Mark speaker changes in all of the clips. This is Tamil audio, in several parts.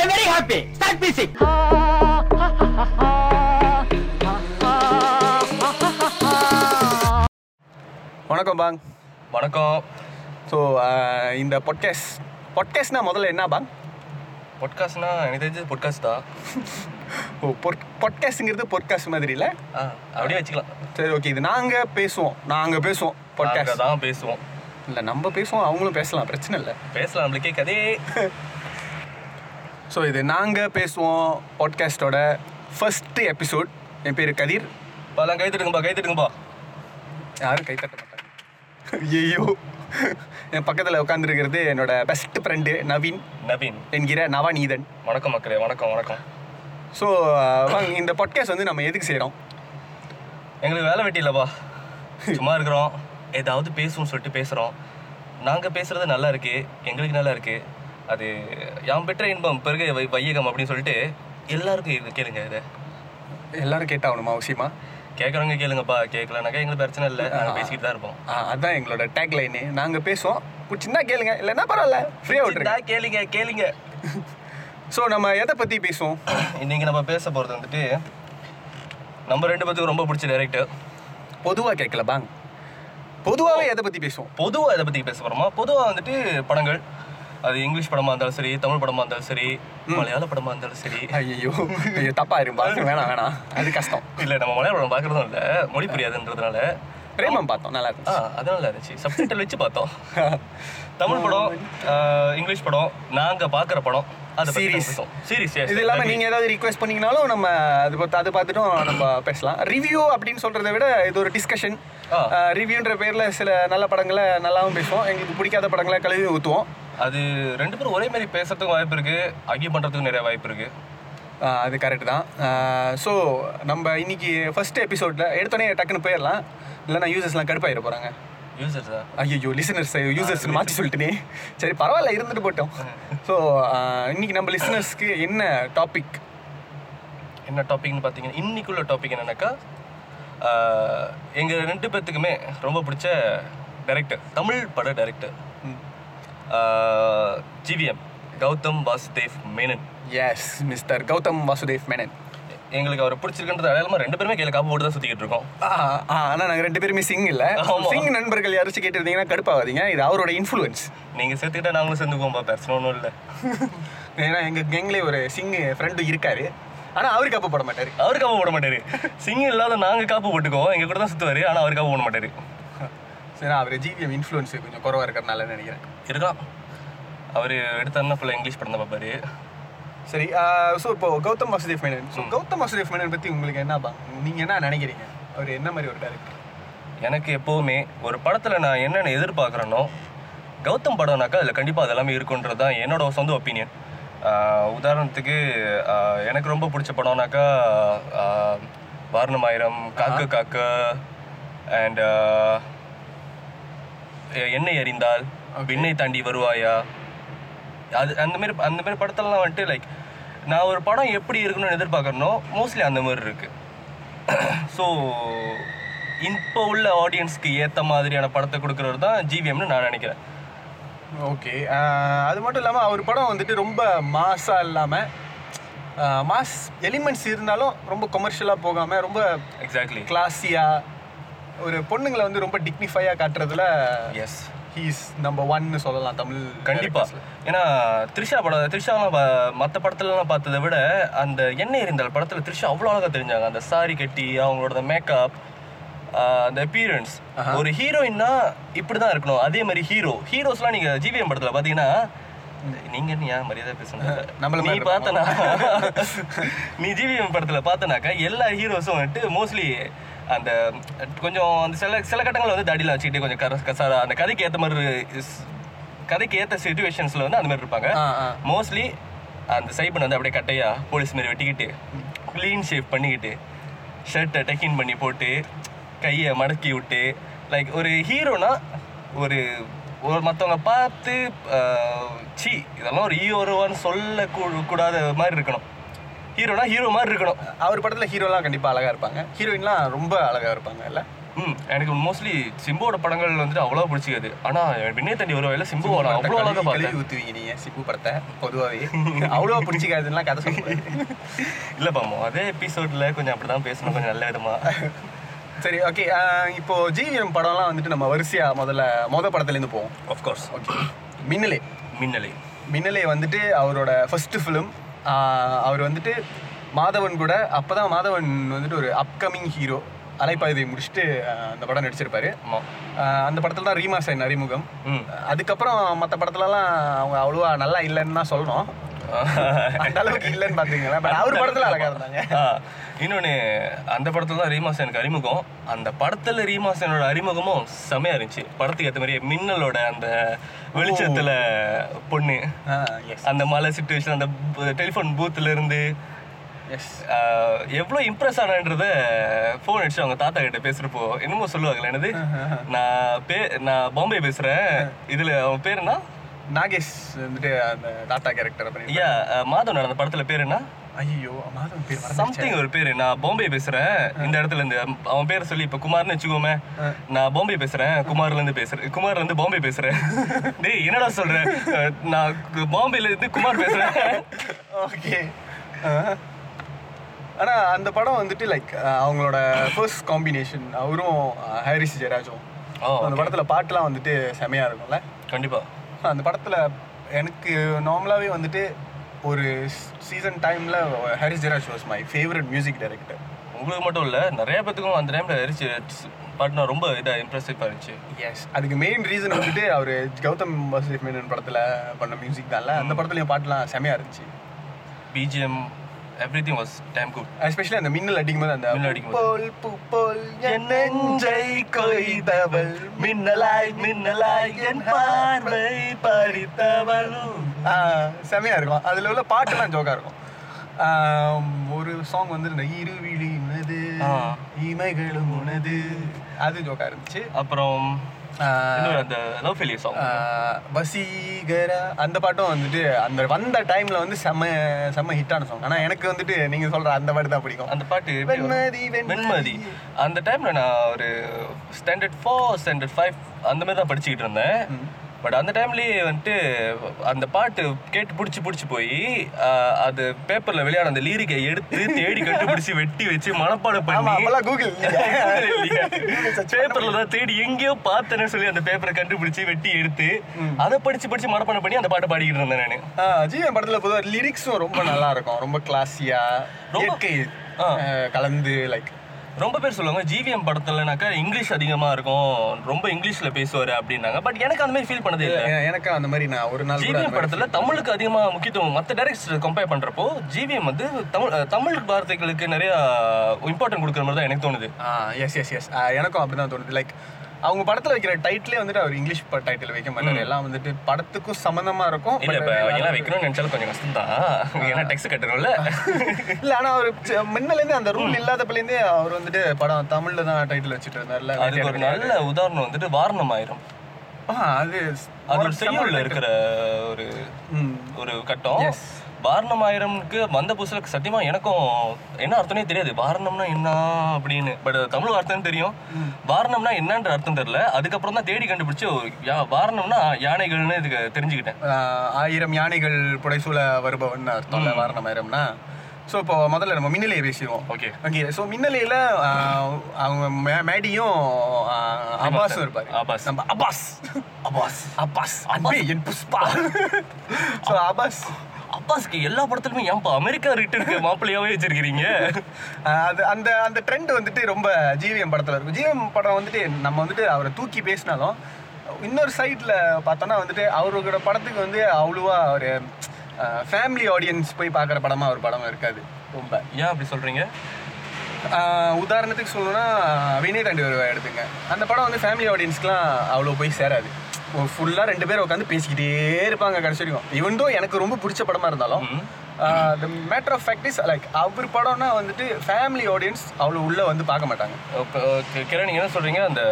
Speaker 1: ஐ வெரி ஹாப்பி ஸ்டார்ட் மியூசிக்
Speaker 2: வணக்கம் பாங்
Speaker 3: வணக்கம்
Speaker 2: ஸோ இந்த பொட்காஸ்ட் பொட்காஸ்ட்னா முதல்ல என்ன பாங்
Speaker 3: பொட்காஸ்ட்னா எனக்கு தெரிஞ்சது பொட்காஸ்ட் தான்
Speaker 2: ஓ பொட்காஸ்ட்டுங்கிறது பொட்காஸ்ட் மாதிரி இல்லை
Speaker 3: ஆ அப்படியே வச்சுக்கலாம்
Speaker 2: சரி ஓகே இது நாங்கள் பேசுவோம் நாங்கள் பேசுவோம்
Speaker 3: நாங்கள்
Speaker 2: பொட்காஸ்ட்
Speaker 3: தான் பேசுவோம்
Speaker 2: இல்லை நம்ம பேசுவோம் அவங்களும் பேசலாம் பிரச்சனை இல்லை
Speaker 3: பேசலாம் நம்மளுக்கே கதே
Speaker 2: ஸோ இது நாங்கள் பேசுவோம் பாட்காஸ்டோட ஃபர்ஸ்ட் எபிசோட் என் பேர் கதிர்
Speaker 3: பாலாம் கை தட்டுங்கப்பா கை தட்டுங்கப்பா
Speaker 2: யாரும் கை தட்ட மாட்டாங்க ஐயோ என் பக்கத்தில் உட்காந்துருக்கிறது என்னோட பெஸ்ட் ஃப்ரெண்டு நவீன்
Speaker 3: நவீன்
Speaker 2: என்கிற நவநீதன்
Speaker 3: வணக்கம் மக்களே வணக்கம் வணக்கம்
Speaker 2: ஸோ வாங்க இந்த பாட்காஸ்ட் வந்து நம்ம எதுக்கு செய்கிறோம்
Speaker 3: எங்களுக்கு வேலை வெட்டி இல்லைப்பா சும்மா இருக்கிறோம் ஏதாவது பேசுவோம் சொல்லிட்டு பேசுகிறோம் நாங்கள் பேசுகிறது நல்லா இருக்கு எங்களுக்கு நல்லா இருக்கு அது யாம் பெற்ற இன்பம் பெருக வை வையகம் அப்படின்னு சொல்லிட்டு எல்லாருக்கும் இது கேளுங்க இதை
Speaker 2: எல்லாரும் கேட்டாகணுமா அவசியமா
Speaker 3: கேட்குறவங்க கேளுங்கப்பா கேட்கலனாக்கா எங்களுக்கு பிரச்சனை இல்லை நாங்கள் பேசிக்கிட்டு தான் இருப்போம்
Speaker 2: ஆ, அதான் எங்களோட டேக் லைனு நாங்கள் பேசுவோம் பிடிச்சிருந்தா கேளுங்க இல்லைன்னா பரவாயில்ல ஃப்ரீயாக விட்டுருங்க
Speaker 3: சின்னதா கேளுங்க கேளுங்க
Speaker 2: ஸோ நம்ம எதை பற்றி பேசுவோம்
Speaker 3: இன்னைக்கு நம்ம பேச போகிறது வந்துட்டு நம்ம ரெண்டு பேத்துக்கும் ரொம்ப பிடிச்ச டைரக்டர்
Speaker 2: பொதுவாக கேட்கல பாங் பொதுவாகவே எதை பற்றி பேசுவோம்
Speaker 3: பொதுவாக இதை பற்றி பேச போகிறோமா பொதுவாக வந்துட்டு படங்கள் அது இங்கிலீஷ் படமாக இருந்தாலும் சரி தமிழ் படமாக இருந்தாலும் சரி மலையாள படமாக இருந்தாலும் சரி
Speaker 2: ஐயோ ஐயோ தப்பா இரும் பாங்க வேணாம் வேணாம் அது கஷ்டம்
Speaker 3: இல்லை நம்ம மலையாள படம் பார்க்குறதும் இல்லை மொழி புரியாதுன்றதுனால
Speaker 2: பிரேமம் பார்த்தோம் நல்லா
Speaker 3: ஆ
Speaker 2: இருந்துச்சு
Speaker 3: அதனால இருந்துச்சு சப்டைட்டில் வச்சு பார்த்தோம் தமிழ் படம் ஆ, இங்கிலீஷ் படம் நாங்கள் பார்க்குற படம் அதை
Speaker 2: Series.
Speaker 3: சீரிஸ்
Speaker 2: இது இல்லாமல் நீங்கள் ஏதாவது ரிக்வெஸ்ட் பண்ணீங்கனாலும் நம்ம அது பார்த்து அது பார்த்துட்டும் நம்ம பேசலாம் ரிவ்யூ அப்படின்னு சொல்கிறத விட இது ஒரு டிஸ்கஷன்
Speaker 3: ஆ.
Speaker 2: ரிவ்யூன்ற பேரில் சில நல்ல படங்களை நல்லாவும் பேசுவோம் எங்களுக்கு பிடிக்காத படங்களை கழுவி ஊற்றுவோம்
Speaker 3: அது ரெண்டு பேரும் ஒரே மாதிரி பேசுறதுக்கும் வாய்ப்பு இருக்கு அர்கியூ பண்ணுறதுக்கும் நிறைய வாய்ப்பு இருக்கு
Speaker 2: அது கரெக்ட் தான் ஸோ நம்ம இன்னைக்கு ஃபர்ஸ்ட் எபிசோடில் எடுத்தோடனே டக்குன்னு போயிடலாம் இல்லைன்னா யூசர்ஸ்லாம் கடுப்பாயிட போகிறாங்க
Speaker 3: யூசர்ஸ் தான்
Speaker 2: ஐயோ லிசனர்ஸ் யூசர்ஸ் மாற்றி சொல்லிட்டுனே சரி பரவாயில்ல இருந்துட்டு போட்டோம் ஸோ இன்னைக்கு நம்ம லிசனர்ஸ்க்கு என்ன டாபிக்
Speaker 3: என்ன டாபிக்னு பார்த்தீங்கன்னா இன்னைக்குள்ள டாபிக் என்னன்னாக்கா எங்கள் ரெண்டு பேர்த்துக்குமே ரொம்ப பிடிச்ச டைரக்டர் தமிழ் பட director G V M Gautham Vasudev Menon
Speaker 2: yes mister Gautham Vasudev Menon
Speaker 3: எங்களுக்கு அவரை பிடிச்சிருக்குன்றது அடையாளமா ரெண்டு பேருமே கையில் காப்பு போட்டு தான் சுற்றிக்கிட்டு இருக்கோம்
Speaker 2: ஆனால் நாங்கள் ரெண்டு பேருமே சிங் இல்லை
Speaker 3: ஆமா.
Speaker 2: சிங் நண்பர்கள் யாராச்சும் கேட்டிருந்தீங்கன்னா கடுப்பாகாதீங்க இது அவரோட இன்ஃப்ளூயன்ஸ்
Speaker 3: நீங்கள் சேர்த்துக்கிட்டா நாங்களும் சேர்ந்துக்குவோம்ப்பா பிரச்சனை ஒன்றும் இல்லை
Speaker 2: ஏன்னா எங்கள் கேங்லேயே ஒரு சிங் ஃப்ரெண்டு இருக்காரு ஆனால் அவருக்கு அப்போ போட மாட்டார்
Speaker 3: அவர் காப்பு போட மாட்டாரு சிங்க இல்லாத நாங்கள் காப்பு போட்டுக்குவோம் எங்கள் கூட தான் சுற்றுவார் ஆனால் அவர் காப்பு போட மாட்டாரு
Speaker 2: சரி அவர் ஜிவிஎம் இன்ஃப்ளூயன்ஸ் கொஞ்சம் குறவாக இருக்கிறனால நினைக்கிறேன்
Speaker 3: இருக்கலாம் அவர் எடுத்தாருன்னா ஃபுல்லாக இங்கிலீஷ் படம் தான் பார்ப்பாரு
Speaker 2: சரி ஸோ இப்போ கௌதம் வாசுதேவ் மேனன் ஸோ கௌதம் வாசுதேவ் மேனன் பற்றி உங்களுக்கு என்ன பா நீங்கள் என்ன நினைக்கிறீங்க அவர் என்ன மாதிரி ஒரு டேரக்டர்
Speaker 3: எனக்கு எப்போவுமே ஒரு படத்தில் நான் என்னென்ன எதிர்பார்க்குறேனோ கௌதம் படம்னாக்கா அதில் கண்டிப்பாக அது எல்லாமே இருக்குன்றது தான் என்னோட சொந்த ஒப்பீனியன் உதாரணத்துக்கு ஆஹ், எனக்கு ரொம்ப பிடிச்ச படம்னாக்கா ஆஹ், வாரணமாயிரம் காக்க காக்க அண்ட் என்னை அறிந்தால் விண்ணை தாண்டி வருவாயா அது அந்த மாதிரி அந்த மாதிரி படத்தெல்லாம் வந்துட்டு லைக் நான் ஒரு படம் எப்படி இருக்கணும்னு எதிர்பார்க்கறனோ மோஸ்ட்லி அந்த மாதிரி இருக்கு ஸோ இப்போ உள்ள ஆடியன்ஸ்க்கு ஏற்ற மாதிரியான படத்தை கொடுக்குறது தான் ஜிவிஎம்னு நான் நினைக்கிறேன்
Speaker 2: ஓகே அது மட்டும் இல்லாமல் அவர் படம் வந்துட்டு ரொம்ப மாஸாக இல்லாமல் மாஸ் எலிமெண்ட்ஸ் இருந்தாலும் ரொம்ப கொமர்ஷியலாக போகாமல் ரொம்ப
Speaker 3: எக்ஸாக்ட்லி
Speaker 2: கிளாஸியாக ஒரு பொண்ணுங்களை வந்து ரொம்ப டிக்னிஃபையாக காட்டுறதுல
Speaker 3: எஸ்
Speaker 2: ஹீஸ் நம்பர் ஒன்னு சொல்லலாம் தமிழ்
Speaker 3: கண்டிப்பா
Speaker 2: directors ல.
Speaker 3: ஏன்னா த்ரிஷா படம் த்ரிஷாலாம் மற்ற படத்துலலாம் பார்த்ததை விட அந்த எண்ணெய் எறிந்தால் படத்தில் த்ரிஷா அவ்வளோ அழகாக தெரிஞ்சாங்க அந்த சாரி கட்டி அவங்களோட மேக்கப் அந்த அப்பியரன்ஸ் ஒரு ஹீரோயின்னா இப்படி தான் இருக்கணும் அதே மாதிரி ஹீரோ ஹீரோஸ்லாம் நீங்கள் ஜிவிஎம் படத்தில் பார்த்தீங்கன்னா நீங்க என்ன ஏன் மரியாதை பேசணும்
Speaker 2: நம்மள
Speaker 3: நீ
Speaker 2: மாதிரி
Speaker 3: பார்த்தனா நீ ஜிவிஎம் படத்தில் பார்த்தனாக்கா எல்லா ஹீரோஸும் வந்துட்டு மோஸ்ட்லி அந்த கொஞ்சம் அந்த சில சில கட்டங்களில் வந்து தடியில் வச்சுக்கிட்டு கொஞ்சம் கர கசாரா அந்த கதைக்கு ஏற்ற மாதிரி is- கதைக்கு ஏற்ற சுச்சுவேஷன்ஸில் வந்து அந்த மாதிரி இருப்பாங்க
Speaker 2: ஆ ஆ
Speaker 3: மோஸ்ட்லி அந்த சைபன் வந்து அப்படியே கட்டையா போலீஸ் மாதிரி வெட்டிக்கிட்டு க்ளீன் ஷேவ் பண்ணிக்கிட்டு ஷர்ட்டை டெக்கின் பண்ணி போட்டு கையை மடக்கி விட்டு லைக் ஒரு ஹீரோனா ஒரு ஒரு மற்றவங்க பார்த்து ஆஹ், சீ இதெல்லாம் ஒரு ஹீரோவான்னு சொல்ல கூ- கூடாத மாதிரி இருக்கணும் ஹீரோனா ஹீரோ மாதிரி இருக்கணும்
Speaker 2: அவர் படத்தில் ஹீரோலாம் கண்டிப்பாக அழகாக இருப்பாங்க ஹீரோயின்லாம் ரொம்ப அழகாக இருப்பாங்க இல்லை
Speaker 3: ம் எனக்கு மோஸ்ட்லி சிம்புவோட படங்கள் வந்துட்டு அவ்வளோ பிடிச்சிக்காது ஆனா வினய் தண்டி வருவாயில சிம்பு நான் அவ்வளோ அழகாக
Speaker 2: கழுவி
Speaker 3: பார்த்தேன்
Speaker 2: கழுவி ஊத்துவீங்க நீங்க சிப்பு படத்தை பொதுவாகவே அவ்வளோ பிடிச்சிக்காதுலாம் கதை சொல்லுவாங்க
Speaker 3: இல்ல பாமோ அதே எபிசோட்ல கொஞ்சம் அப்படிதான் பேசணும் கொஞ்சம் நல்ல விதமா
Speaker 2: சரி ஓகே இப்போ ஜிவிஎம் படம்லாம் வந்துட்டு நம்ம வரிசையா முதல்ல மொத படத்துலேருந்து போவோம்
Speaker 3: ஆஃப்கோர்ஸ்
Speaker 2: ஓகே மின்னலே
Speaker 3: மின்னலை
Speaker 2: மின்னலே வந்துட்டு அவரோட ஃபர்ஸ்ட் ஃபிலிம் அவர் வந்துட்டு மாதவன் கூட அப்பதான் மாதவன் வந்துட்டு ஒரு அப்கமிங் ஹீரோ அலைப்பாயுதை முடிச்சுட்டு ஆஹ், அந்த படம் நடிச்சிருப்பாரு
Speaker 3: ஆமா
Speaker 2: ஆஹ், அந்த படத்துல தான் ரீமா சைன் அறிமுகம்
Speaker 3: ம்
Speaker 2: அதுக்கப்புறம் மற்ற படத்துலலாம் அவங்க அவ்வளோவா நல்லா இல்லைன்னு தான் சொல்லணும் அந்த அளவுக்கு இல்லைன்னு பார்த்தீங்களா பட் அவர் படத்துல அழகா இருந்தாங்க
Speaker 3: ஆ, இன்னொன்னு அந்த படத்துல தான் ரீமாசனுக்கு அறிமுகம் அந்த படத்துல ரீமாசனோட அறிமுகமும் செமையா இருந்துச்சு படத்துக்கு ஏற்ற மாதிரியே மின்னலோட அந்த வெளிச்சத்துல பொண்ணு
Speaker 2: எஸ்
Speaker 3: அந்த மலை சுச்சுவேஷன் அந்த டெலிஃபோன் பூத்துல இருந்து
Speaker 2: எஸ்
Speaker 3: ஆஹ், எவ்வளவு இம்ப்ரெஸ் ஆனன்றத ஃபோன் அடிச்சு அவங்க தாத்தா கிட்ட பேசுறப்போ என்னமோ சொல்லுவாங்கல்ல என்னது நான் பே நான் பாம்பே பேசுறேன் இதுல அவன் பேர் என்ன
Speaker 2: நாகேஷ் வந்துட்டு அந்த தாத்தா கேரக்டர் பண்ணி
Speaker 3: ஐயா மாதவன் அந்த படத்துல பேர் என்ன
Speaker 2: ஐயோ மாதவன் பேர் மறந்துருச்சே.
Speaker 3: சம்திங் ஒரு பேரு நான் பாம்பே பேசுறேன் இந்த இடத்துல இருந்து அவன் பேரை சொல்லி இப்ப குமார்னு வச்சுக்கோமே நான் பாம்பே பேசுறேன் குமார்ல இருந்து பேசுறேன் குமார்ல இருந்து பாம்பே பேசுறேன் டேய் என்னடா சொல்ற அஹ், நான் கு- பாம்பேல இருந்து குமார் பேசுறேன்
Speaker 2: ஓகே ஆனா அந்த படம் வந்துட்டு லைக் அவங்களோட ஃபர்ஸ்ட் காம்பினேஷன் அவரும் அஹ், ஹாரிஸ் ஜெயராஜும்
Speaker 3: ஓ
Speaker 2: அந்த படத்துல பாட்டுலாம் வந்துட்டு செமையா இருக்கும்ல
Speaker 3: கண்டிப்பா
Speaker 2: அந்த படத்துல எனக்கு நார்மலாவே வந்துட்டு ஒரு சீசன் டைம்ல Harris Jayaraj was my favourite music director
Speaker 3: உங்களுக்கு மட்டும் இல்ல நிறைய பேத்துக்கும் அந்த டைம்ல அரிச்சு பாட்டுனா ரொம்ப இதா இம்ப்ரெசிவ் இருந்துச்சு
Speaker 2: எஸ் அதுக்கு மெயின் ரீசன் வந்துட்டு அவர் கௌதம் வாசுதேவ் மேனன் படத்துல பண்ண மியூசிக் தான்ல அந்த படத்துலயும் பாட்டுலாம் செமையா இருந்துச்சு
Speaker 3: BGM everything was damn good
Speaker 2: especially அந்த மின்னல் அடிக்கும் போது அந்த
Speaker 3: மின்னல் அடிக்கும் போது.
Speaker 2: போல் பூ போல் என் நெஞ்சை கொய்தவள்
Speaker 3: மின்னலாய் மின்னலாய் என் பார்வை பறித்தவளும்
Speaker 2: ஆ, செமையா இருக்கும் அதுல உள்ள பாட்டுலாம் ஜோக்கா இருக்கும் ஆம், ஒரு சாங் வந்து இந்த இருவிழி உனது
Speaker 3: ஆ.
Speaker 2: இமைகளும் உனது அது ஜோக்கா இருந்துச்சு
Speaker 3: அப்புறம்
Speaker 2: ஆ,
Speaker 3: இன்னொரு அந்த லவ் ஃபெலியர் சாங்
Speaker 2: ஆ, வசீகரா அந்த பாட்டும் வந்துட்டு அந்த வந்த டைம்ல வந்து செம்ம செம்ம ஹிட்டான சாங் ஆனா எனக்கு வந்துட்டு நீங்க சொல்ற அந்த பாட்டு தான் பிடிக்கும்
Speaker 3: அந்த பாட்டு எப்படி வரும்?
Speaker 2: வெண்மதி
Speaker 3: வெண்மதி அந்த டைம்ல நான் ஒரு ஸ்டாண்டர்ட் ஃபோர் ஸ்டாண்டர்ட் ஃபைவ் அந்த மாதிரி தான் படிச்சுக்கிட்டு இருந்தேன் பட் அந்த டைம்லயே வந்துட்டு அந்த பாட்டு கேட்டு பிடிச்சி பிடிச்சி போய் ஆஹ், அது பேப்பர்ல வெளியான அந்த லீரிக்கை எடுத்து தேடி கண்டுபிடிச்சு வெட்டி வச்சு மனப்பாடம்
Speaker 2: ஆமா
Speaker 3: பண்ணி
Speaker 2: அப்பெல்லாம் கூகுள்
Speaker 3: பேப்பர்ல தான் தேடி எங்கேயோ பார்த்தேன்னு சொல்லி அந்த பேப்பரை கண்டுபிடிச்சு வெட்டி எடுத்து அதை படிச்சு படிச்சு மனப்பாடம் பண்ணி அந்த பாட்டை பாடிக்கிட்டு இருந்தேன் நானு
Speaker 2: ஜீவன் படத்துல பொதுவாக லிரிக்ஸும் ரொம்ப நல்லா இருக்கும் ரொம்ப கிளாஸியா
Speaker 3: ரொம்ப-
Speaker 2: இயற்கை
Speaker 3: ஆ.
Speaker 2: அஹ், கலந்து லைக்
Speaker 3: ரொம்ப பேர் சொல்லுவாங்க ஜிவிஎம் படத்துலனாக்கா இங்கிலீஷ் அதிகமா இருக்கும் ரொம்ப இங்கிலீஷ்ல பேசுவாரு அப்படின்னாங்க பட் எனக்கு அந்த மாதிரி ஃபீல் பண்ணதே இல்லை
Speaker 2: எனக்கு அந்த மாதிரி நான் ஒரு நாள் கூட
Speaker 3: ஜிவிஎம்
Speaker 2: அந்த மாதிரி
Speaker 3: படத்துல தமிழுக்கு அதிகமா முக்கியத்துவம் மற்ற டைரக்டர்ஸ் கம்பேர் பண்றப்போ ஜிவிஎம் வந்து தமிழ் அஹ், தமிழ் வார்த்தைகளுக்கு நிறைய இம்பார்ட்டன்ட் கொடுக்குற மாதிரி தான் எனக்கு தோணுது
Speaker 2: ஆ எஸ் எஸ் எஸ் எனக்கும் அப்படிதான் தோணுது லைக் அவங்க படத்துல வைக்கிற டைட்டிலே வந்துட்டு அவர் இங்கிலீஷ் டைட்டில் வைக்க மாட்டாரு எல்லாம் வந்துட்டு படத்துக்கும் சம்மந்தமா இருக்கும்
Speaker 3: இல்ல
Speaker 2: but
Speaker 3: இப்ப எல்லாம் வைக்கணும்னு நினைச்சாலும் கொஞ்சம் கஷ்டம் தான் ஏன்னா டெக்ஸ்ட் கட்டணும்ல
Speaker 2: இல்ல ஆனா அவர் முன்னலேருந்து அந்த ரூல் இல்லாதப்பலேருந்தே அவர் வந்துட்டு படம் தமிழ்ல தான் டைட்டில் வச்சுட்டு இருந்தார்ல
Speaker 3: அதுக்கு ஒரு நல்ல உதாரணம் வந்துட்டு வாரணம் ஆயிரும்
Speaker 2: ஆ, அது
Speaker 3: அது ஒரு செய்யுள்ல இருக்கிற ஒரு
Speaker 2: ம்.
Speaker 3: ஒரு கட்டம் வாரணம் ஆயிரம்க்கு வந்த புதுசுல சத்தியமா எனக்கும் என்ன அர்த்தமே தெரியாது வாரணம்னா என்ன அப்படின்னு பட் தமிழ் அர்த்தம் தெரியும் வாரணம்னா என்னன்ற அர்த்தம் தெரியல அதுக்கப்புறம் தான் தேடி கண்டுபிடிச்சு ஓ, யா- வாரணம்னா யானைகள்னு இதுக்கு தெரிஞ்சுக்கிட்டேன்
Speaker 2: ஆஹ் ஆயிரம் யானைகள் புடைசூழ வருபவன் அர்த்தம்ல வாரணம் ஆயிரம்னா ஸோ இப்போ முதல்ல நம்ம மின்னலையை பேசிடுவோம்
Speaker 3: ஓகே
Speaker 2: ஓகே ஸோ மின்னலையில் அவங்க மே- மேடியும் ஆஹ், அப்பாஸும் இருப்பாரு
Speaker 3: அப்பாஸ்.
Speaker 2: நம்ம அப்பாஸ் அப்பாஸ் அப்பாஸ் அன்பே என் புஷ்பா ஸோ அப்பாஸ்
Speaker 3: அப்பாஸ்க்கு எல்லா படத்துலயுமே ஏன்பா அமெரிக்கா ரிட்டு இருக்க மாப்பிள்ளையாவே வச்சிருக்கிறீங்க
Speaker 2: ஆஹ், அது அந்த அந்த ட்ரெண்ட் வந்துட்டு ரொம்ப ஜிவிஎம் படத்தில் இருக்கும் ஜிவிஎம் படம் வந்துட்டு நம்ம வந்துட்டு அவரை தூக்கி பேசினாலும் இன்னொரு சைடில் பார்த்தோன்னா வந்துட்டு அவரோட படத்துக்கு வந்து அவ்வளோவா ஒரு ஃபேமிலி ஆடியன்ஸ் போய் பார்க்குற படமாக ஒரு படம் இருக்காது ரொம்ப
Speaker 3: ஏன் அப்படி சொல்றீங்க
Speaker 2: ஆஹ் உதாரணத்துக்கு சொல்லணும்னா வினய் தாண்டி வருவா எடுத்துங்க அந்த படம் வந்து ஃபேமிலி ஆடியன்ஸ்க்குலாம் அவ்வளோ போய் சேராது ஃபுல்லாக ரெண்டு பேரும் உட்காந்து பேசிக்கிட்டே இருப்பாங்க கடைசி வரைக்கும் இவன் தோ எனக்கு ரொம்ப பிடிச்ச படமாக இருந்தாலும் the matter of fact is like அவர் படம்னா வந்துட்டு ஃபேமிலி ஆடியன்ஸ் அவ்வளோ உள்ளே வந்து பார்க்க மாட்டாங்க
Speaker 3: இப்போ கிரண் நீங்க என்ன சொல்றீங்க அந்த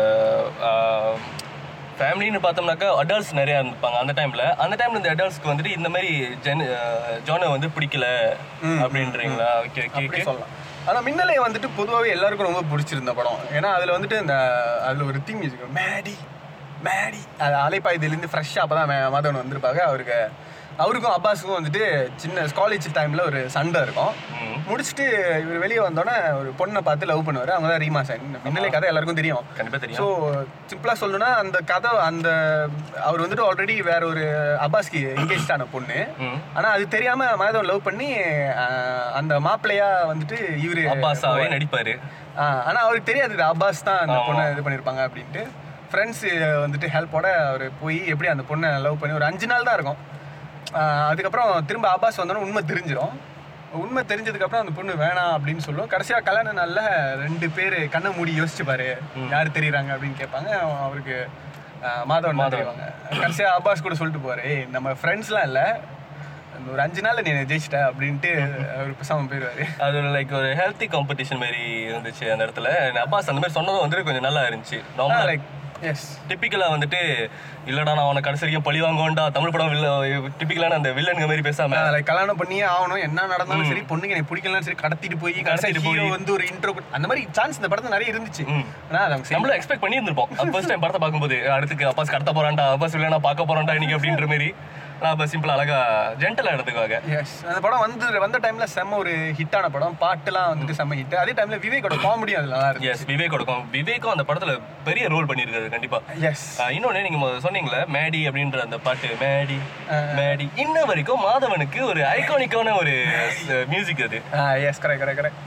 Speaker 3: ஃபேமிலின்னு பார்த்தோம்னாக்கா அடல்ட்ஸ் நிறையா இருப்பாங்க அந்த டைம்ல அந்த டைம்ல இந்த அடல்ட்ஸ்க்கு வந்துட்டு இந்த மாதிரி ஜென் ஜானை வந்து பிடிக்கல அப்படின்றீங்களா ஓகே ஓகே
Speaker 2: அப்படி
Speaker 3: ஓகே
Speaker 2: சொல்லலாம் ஆனால் மின்னலை வந்துட்டு பொதுவாகவே எல்லாருக்கும் ரொம்ப பிடிச்சிருந்த படம் ஏன்னா அதில் வந்துட்டு இந்த அதில் ஒரு தீம் மியூசிக் மேடி மேடி அது அலைப்பாயுதுலேருந்து ஃப்ரெஷ்ஷாக அப்போ தான் மாதவன் வந்திருப்பாங்க அவருக்கு அவருக்கும் அப்பாஸுக்கும் வந்துட்டு சின்ன காலேஜ் டைமில் ஒரு சண்டை இருக்கும்
Speaker 3: ம்.
Speaker 2: முடிச்சுட்டு இவர் வெளியே வந்தோடனே ஒரு பொண்ணை பார்த்து லவ் பண்ணுவார் அவங்க தான் ரீமா சார் மின்னலை கதை எல்லாருக்கும் தெரியும்
Speaker 3: கண்டிப்பா தெரியும்
Speaker 2: ஸோ சிம்பிளாக சொல்லணும்னா அந்த கதை அந்த அவர் வந்துட்டு ஆல்ரெடி வேற ஒரு அப்பாஸ்க்கு எங்கேஜ் ஆன பொண்ணு
Speaker 3: ம்.
Speaker 2: ஆனா அது தெரியாம மாதவன் லவ் பண்ணி ஆஹ், அந்த மாப்பிள்ளையா வந்துட்டு இவரு
Speaker 3: அப்பாஸாவே நடிப்பாரு
Speaker 2: ஆஹ், ஆனா அவருக்கு தெரியாது இது அப்பாஸ் தான் அந்த
Speaker 3: ஆமா.
Speaker 2: பொண்ணை இது பண்ணிருப்பாங்க அப்படின்ட்டு ஃப்ரெண்ட்ஸ் வந்துட்டு ஹெல்ப்போட அவர் போய் எப்படி அந்த பொண்ணை லவ் பண்ணி ஒரு அஞ்சு நாள் தான் இருக்கும் ஆஹ், அதுக்கப்புறம் திரும்ப அப்பாஸ் வந்தோடனே உண்மை தெரிஞ்சிடும் உண்மை தெரிஞ்சதுக்கு அப்புறம் அந்த பொண்ணு வேணாம் அப்படின்னு சொல்லும் கடைசியா கல்யாண நாள்ல ரெண்டு பேர் கண்ணை மூடி யோசிச்சு பாரு யார் தெரியுறாங்க அப்படின்னு கேட்பாங்க அவருக்கு ஆஹ், மாதவன் தான்
Speaker 3: மாதவன்.
Speaker 2: தெரிவாங்க கடைசியா அப்பாஸ் கூட சொல்லிட்டு போவாரு "ஏய், நம்ம ஃப்ரெண்ட்ஸ்லாம் இல்ல இந்த ஒரு அஞ்சு நாள்ல நீ என்னை ஜெயிச்சிட்ட அப்படின்ட்டு அவர் பேசாம போயிடுவாரு
Speaker 3: அது ஒரு லைக் ஒரு ஹெல்த்தி காம்படிஷன் மாதிரி இருந்துச்சு அந்த இடத்துல அப்பாஸ் அந்த மாதிரி சொன்னதும் வந்துட்டு கொஞ்சம் நல்லா இருந்துச்சு நார்மலா
Speaker 2: லைக் எஸ்
Speaker 3: டிப்பிக்கலா வந்துட்டு இல்லடா நான் அவனை கடைசி வரைக்கும் பழி வாங்குவேன்டா தமிழ் படம் வில்ல டிப்பிக்கலான அந்த வில்லனுங்க மாதிரி பேசாம
Speaker 2: லைக் கல்யாணம் பண்ணியே ஆகணும் என்ன நடந்தாலும் சரி பொண்ணுங்க எனக்கு பிடிக்கலாம் சரி கடத்திட்டு போய் கடத்திட்டு
Speaker 3: கடத்திட்டு
Speaker 2: போய்
Speaker 3: போய்.
Speaker 2: வந்து ஒரு இன்ட்ரோ அந்த மாதிரி சான்ஸ் இந்த படத்துல நிறைய இருந்துச்சு
Speaker 3: ம்.
Speaker 2: ஆனா அது அவங்க சரி
Speaker 3: நம்மளும் எக்ஸ்பெக்ட் பண்ணியிருந்திருப்போம் ஃபர்ஸ்ட் டைம் படத்தை பார்க்கும்போது அடுத்துக்கு அப்பாஸ் கடத்த போறான்டா அப்பாஸ் வில்லனா பார்க்க போறான்டா இன்னைக்கு அப்படின்ற மாதிரி நான் அப்போ சிம்பிளா அழகா ஜென்டலா எடுத்துக்குவாங்க
Speaker 2: எஸ் அந்த படம் வந்து வந்த டைம்ல செம்ம ஒரு ஹிட்டான படம் பாட்டுலாம் வந்துட்டு செம்ம ஹிட் அதே டைம்ல விவேக்கோட காமெடி அதுல நல்லா இருக்கு
Speaker 3: எஸ் விவேக் கொடுக்கும் விவேக்கும் அந்த படத்துல பெரிய ரோல் பண்ணியிருக்காரு கண்டிப்பா
Speaker 2: எஸ்
Speaker 3: ஆஹ் இன்னொன்னு நீங்க மொத சொன்னீங்களே மேடி அப்படின்ற அந்த பாட்டு மேடி மேடி இன்ன வரைக்கும் மாதவனுக்கு ஒரு ஐகானிக்கான ஒரு மியூசிக் அது
Speaker 2: yes correct correct correct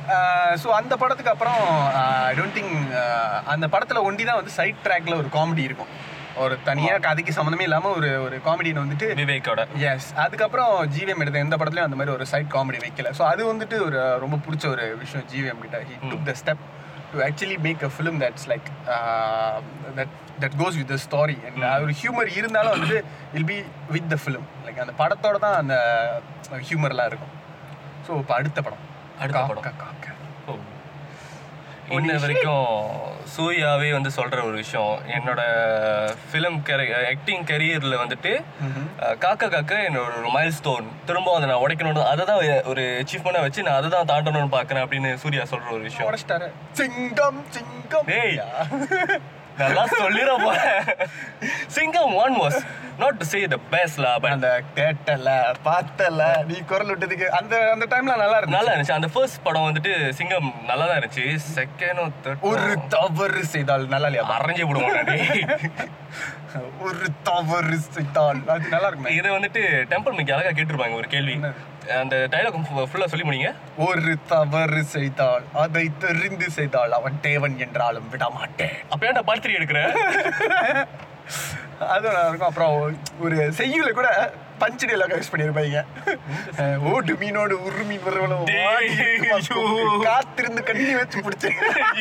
Speaker 2: so அந்த படத்துக்கு அப்புறம் ஐ டோன்ட் திங்க் அந்த படத்தில் ஒண்டி தான் வந்து சைட் ட்ராக்ல ஒரு காமெடி இருக்கும் ஒரு தனியாக கதைக்கு சம்மந்தமே இல்லாமல் ஒரு ஒரு காமெடின்னு வந்துட்டு
Speaker 3: விவேக்கோட
Speaker 2: எஸ் அதுக்கப்புறம் ஜிவிஎம் எடுத்த எந்த படத்துலையும் அந்த மாதிரி ஒரு சைட் காமெடி வைக்கல ஸோ அது வந்துட்டு ஒரு ரொம்ப பிடிச்ச ஒரு விஷயம் ஜிவிஎம் கிட்ட he took the step to actually make a film that's like that that goes with the story and ஒரு ஹியூமர் இருந்தாலும் வந்து will be with the film like அந்த படத்தோட தான் அந்த ஹியூமர்லாம் இருக்கும் ஸோ இப்போ அடுத்த படம்
Speaker 3: அடுத்த
Speaker 2: கா-
Speaker 3: படம்.
Speaker 2: கா- கா- கா.
Speaker 3: இன்ன வரைக்கும் சூர்யாவே வந்து சொல்ற ஒரு விஷயம் என்னோட ஃபிலிம் கேரி ஆக்டிங் கரியர்ல வந்துட்டு அஹ், காக்க காக்க என்னோட ஒரு மைல் ஸ்டோன் திரும்ப அதை நான் உடைக்கணும்னு அதை தான் ஒரு அச்சீவ்மெண்ட்டாக வச்சு நான் அதை தான் தாண்டணும்னு பார்க்குறேன் அப்படின்னு சூர்யா சொல்ற ஒரு விஷயம்
Speaker 2: உடைச்சிட்டாரு சிங்கம் சிங்கம்
Speaker 3: டேய் நல்லா சொல்லிட போறேன் Singam one was not to say the best லா பட்
Speaker 2: அந்த கேட்டல பார்த்தல நீ குரல் விட்டதுக்கு அந்த அந்த டைம்ல நல்லா இருந்துச்சு
Speaker 3: நல்லா இருந்துச்சு அந்த ஃபர்ஸ்ட் படம் வந்துட்டு சிங்கம் நல்லா தான் இருந்துச்சு செகண்டும்
Speaker 2: ஒரு
Speaker 3: தேர்ட்
Speaker 2: தவறு செய்தால் நல்லா இல்லையா
Speaker 3: அரைஞ்சே விடுவோம்
Speaker 2: ஒரு தவறு செய்தால் அது நல்லா இருக்குமே
Speaker 3: இதை வந்துட்டு டெம்பிள் மிக்க அழகா கேட்டிருப்பாங்க ஒரு கேள்வி அந்த டைலாக் ஃபுல்லா சொல்லி முடிங்க
Speaker 2: ஒரு தவறு செய்தால் அதை தெரிந்து செய்தால் அவன் தேவன் என்றாலும் விட மாட்டேன்
Speaker 3: அப்ப ஏன்டா பார்ட் த்ரீ எடுக்கிற
Speaker 2: அது நல்லா இருக்கும் அப்புறம் ஒரு செய்யுல கூட பஞ்சு டேலாக் யூஸ் பண்ணியிருப்பாங்க ஓட்டு மீனோடு உரு மீன் வரவளவு
Speaker 3: டேய், ஐயோ.
Speaker 2: காத்திருந்து கண்ணி வச்சு பிடிச்சேன்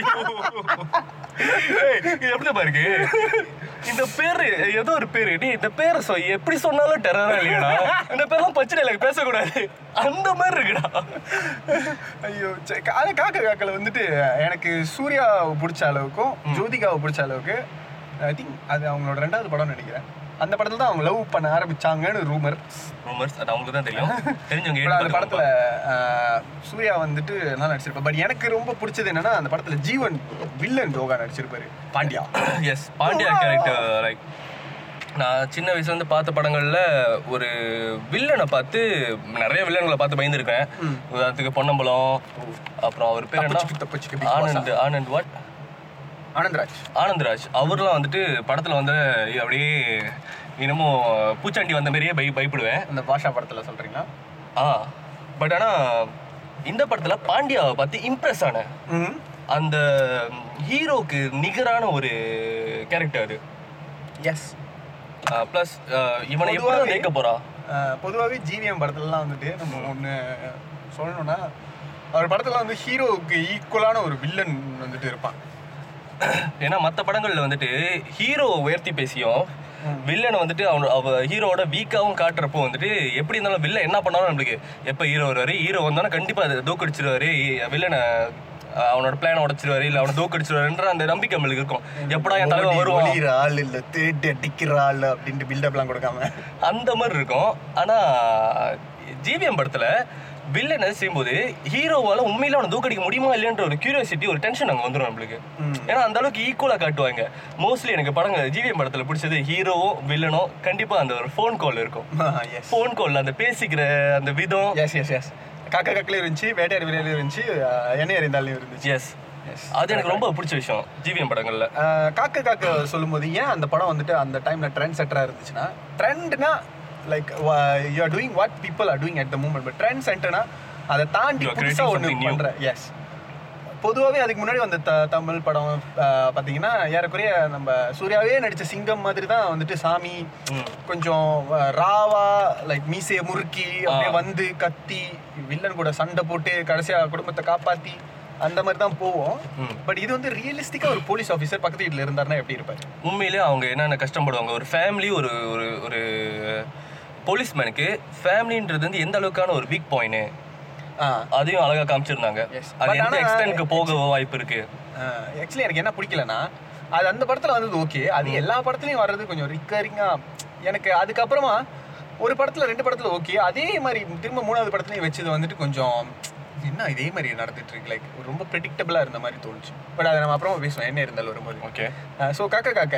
Speaker 3: ஏய், இது எப்படி பாருக்கு இந்த பேரு ஏதோ ஒரு பேரு டேய் இந்த பேரை சொ எப்படி சொன்னாலும் டெரரா இல்லையடா இந்த பேர்லாம் பச்சை எனக்கு பேசக்கூடாது அந்த மாதிரி இருக்குடா
Speaker 2: ஐயோ சரி, கா- ஆனா காக்க காக்கல வந்துட்டு எனக்கு சூர்யாவை பிடிச்ச அளவுக்கும் ஜோதிகாவை பிடிச்ச அளவுக்கு ஐ திங்க் அது அவங்களோட ரெண்டாவது படம்னு நினைக்கிறேன் அந்த படத்துல தான் அவங்க லவ் பண்ண ஆரம்பிச்சாங்கன்னு ரூமர்
Speaker 3: ரூமர்ஸ் அது அவங்களுக்கு தான் தெரியும் தெரிஞ்சவங்க
Speaker 2: அந்த
Speaker 3: ஏட்டு
Speaker 2: படத்துல ஆஹ், சூர்யா வந்துட்டு நல்லா நடிச்சிருப்பார் பட் எனக்கு ரொம்ப பிடிச்சது என்னன்னா அந்த படத்துல ஜீவன் வில்லன் யோகா நடிச்சிருப்பாரு Pandiya
Speaker 3: yes Pandiya character like நான் சின்ன வயசுல இருந்து பார்த்த படங்கள்ல ஒரு வில்லனை பார்த்து நிறைய வில்லன்களை பார்த்து பயந்துருக்கேன் உதாரணத்துக்கு பொன்னம்பலம் அப்புறம் அவர் பேர்
Speaker 2: தப்பிச்சுக்கு,
Speaker 3: என்ன
Speaker 2: தப்பிச்சுக்கு, Big Boss ஆ?
Speaker 3: ஆனந்த் ஆனந்த் வாட்
Speaker 2: ஆனந்த்ராஜ்
Speaker 3: ஆனந்த்ராஜ் அவர்லாம் வந்துட்டு படத்துல வந்து அப்படியே இன்னமும் பூச்சாண்டி வந்த மாதிரியே பய பயப்படுவேன்
Speaker 2: அந்த பாஷா படத்துல சொல்றீங்களா
Speaker 3: ஆ பட் ஆனா இந்த படத்துல பாண்டியாவை பார்த்து இம்ப்ரெஸ் ஆனேன்
Speaker 2: ம்
Speaker 3: அந்த ஹீரோக்கு நிகரான ஒரு கேரக்டர் அது
Speaker 2: எஸ்
Speaker 3: ப்ளஸ் இவனை எப்படி
Speaker 2: பொதுவாவே-
Speaker 3: தேக்க போறா
Speaker 2: பொதுவாகவே ஜிவிஎம் படத்துலலாம் வந்துட்டு நம்ம ஒன்று சொல்லணும்னா அவர் படத்துல வந்து ஹீரோவுக்கு ஈக்குவலான ஒரு வில்லன் வந்துட்டு இருப்பான்
Speaker 3: ஏன்னா மற்ற படங்கள்ல வந்துட்டு ஹீரோ உயர்த்தி பேசியும் வில்லனை வந்துட்டு அவன் அவ ஹீரோவோட வீக்காவும் காட்டுறப்போ வந்துட்டு எப்படி இருந்தாலும் வில்லன் என்ன பண்ணாலும் நம்மளுக்கு எப்போ ஹீரோ வருவாரு ஹீரோ வந்தாலும் கண்டிப்பா அதை தோக்கடிச்சிருவாரு வில்லனை அஹ், அவனோட பிளானை உடச்சிருவாரு இல்லை அவனை தோக்கடிச்சிருவாருன்ற அந்த நம்பிக்கை நம்மளுக்கு இருக்கும் எப்படா என் தலைவன் வருவான்
Speaker 2: ஒளியிற ஆள் இல்ல தேடி அடிக்கிற ஆள் அப்படின்ட்டு பில்டப்லாம் கொடுக்காம
Speaker 3: அந்த மாதிரி இருக்கும் ஆனா ஜிவிஎம் படத்துல வில்லனை செய்யும்போது ஹீரோவால உண்மையில அவனை தூக்கடிக்க முடியுமா இல்லையன்ற ஒரு கியூரியாசிட்டி ஒரு டென்ஷன் அங்க வந்துடும் நம்மளுக்கு ஏன்னா அந்த அளவுக்கு ஈக்குவலா காட்டுவாங்க மோஸ்ட்லி எனக்கு படங்க ஜிவிஎம் படத்துல பிடிச்சது ஹீரோவும் வில்லனும் கண்டிப்பா அந்த ஒரு ஃபோன் கால் இருக்கும்
Speaker 2: எஸ்
Speaker 3: ஃபோன் கால் அந்த பேசிக்கிற அந்த விதம்
Speaker 2: எஸ் எஸ் எஸ் காக்கா காக்கிலையும் இருந்துச்சு வேட்டையார் வீரர்லையும் இருந்துச்சு ஆஹ் எண்ணெய் அறிந்தாலையும் இருந்துச்சு
Speaker 3: எஸ் அது எனக்கு ரொம்ப பிடிச்ச விஷயம் ஜிவிஎம் படங்கள்ல
Speaker 2: ஆஹ் காக்க காக்க சொல்லும்போது ஏன் அந்த படம் வந்துட்டு அந்த டைம்ல ட்ரெண்ட் செட்டரா இருந்துச்சுன்னா ட்ரெண்ட்னா like you are doing what people are doing at the moment but trend சென்டர்னா அதை தாண்டி
Speaker 3: You are
Speaker 2: புதுசா
Speaker 3: creating
Speaker 2: ஒன்று
Speaker 3: something new.
Speaker 2: பண்ற எஸ் பொதுவாகவே அதுக்கு முன்னாடி வந்த த தமிழ் படம் ஆஹ் பார்த்தீங்கன்னா ஏறக்குறைய நம்ம சூர்யாவே நடிச்ச சிங்கம் மாதிரி தான் வந்துட்டு சாமி
Speaker 3: ம்.
Speaker 2: கொஞ்சம் ஆஹ், ராவா லைக் மீசையை முறுக்கி அப்படியே
Speaker 3: ஆ.
Speaker 2: வந்து கத்தி வில்லன் கூட சண்டை போட்டு கடைசியா குடும்பத்தை காப்பாத்தி அந்த மாதிரி தான் போவோம்
Speaker 3: ம்.
Speaker 2: பட் இது வந்து ரியலிஸ்டிக்கா ஒரு போலீஸ் ஆஃபீஸர் பக்கத்து வீட்டில் இருந்தாருன்னா எப்படி இருப்பாரு
Speaker 3: உண்மையிலே அவங்க என்னென்ன கஷ்டப்படுவாங்க ஒரு ஃபேமிலி ஒரு ஒரு ஒரு போலீஸ்மேனுக்கு ஃபேமிலின்றது வந்து எந்த அளவுக்கான ஒரு வீக் பாயிண்ட்
Speaker 2: ஆ
Speaker 3: அதையும் அழகா காமிச்சிருந்தாங்க
Speaker 2: Yes.
Speaker 3: அது
Speaker 2: But
Speaker 3: எந்த
Speaker 2: ஆனா-
Speaker 3: எக்ஸ்டென்ட்க்கு போக வாய்ப்பு இருக்கு
Speaker 2: ஆக்சுவலி எனக்கு என்ன பிடிக்கலன்னா அது அந்த படத்துல வந்தது ஓகே அது எல்லா படத்துலயும் வர்றது கொஞ்சம் ரிக்கரிங்கா எனக்கு அதுக்கப்புறமா ஒரு படத்துல ரெண்டு படத்துல ஓகே அதே மாதிரி திரும்ப மூணாவது படத்துலயும் வச்சது வந்துட்டு கொஞ்சம் என்ன இதே மாதிரி நடந்துட்டு இருக்கு லைக் ரொம்ப ப்ரெடிக்டபிளா இருந்த மாதிரி தோணுச்சு பட் அதை நம்ம அப்புறமா பேசுவோம் என்ன இருந்தாலும் வரும்போது
Speaker 3: ஓகே
Speaker 2: ஸோ காக்க காக்க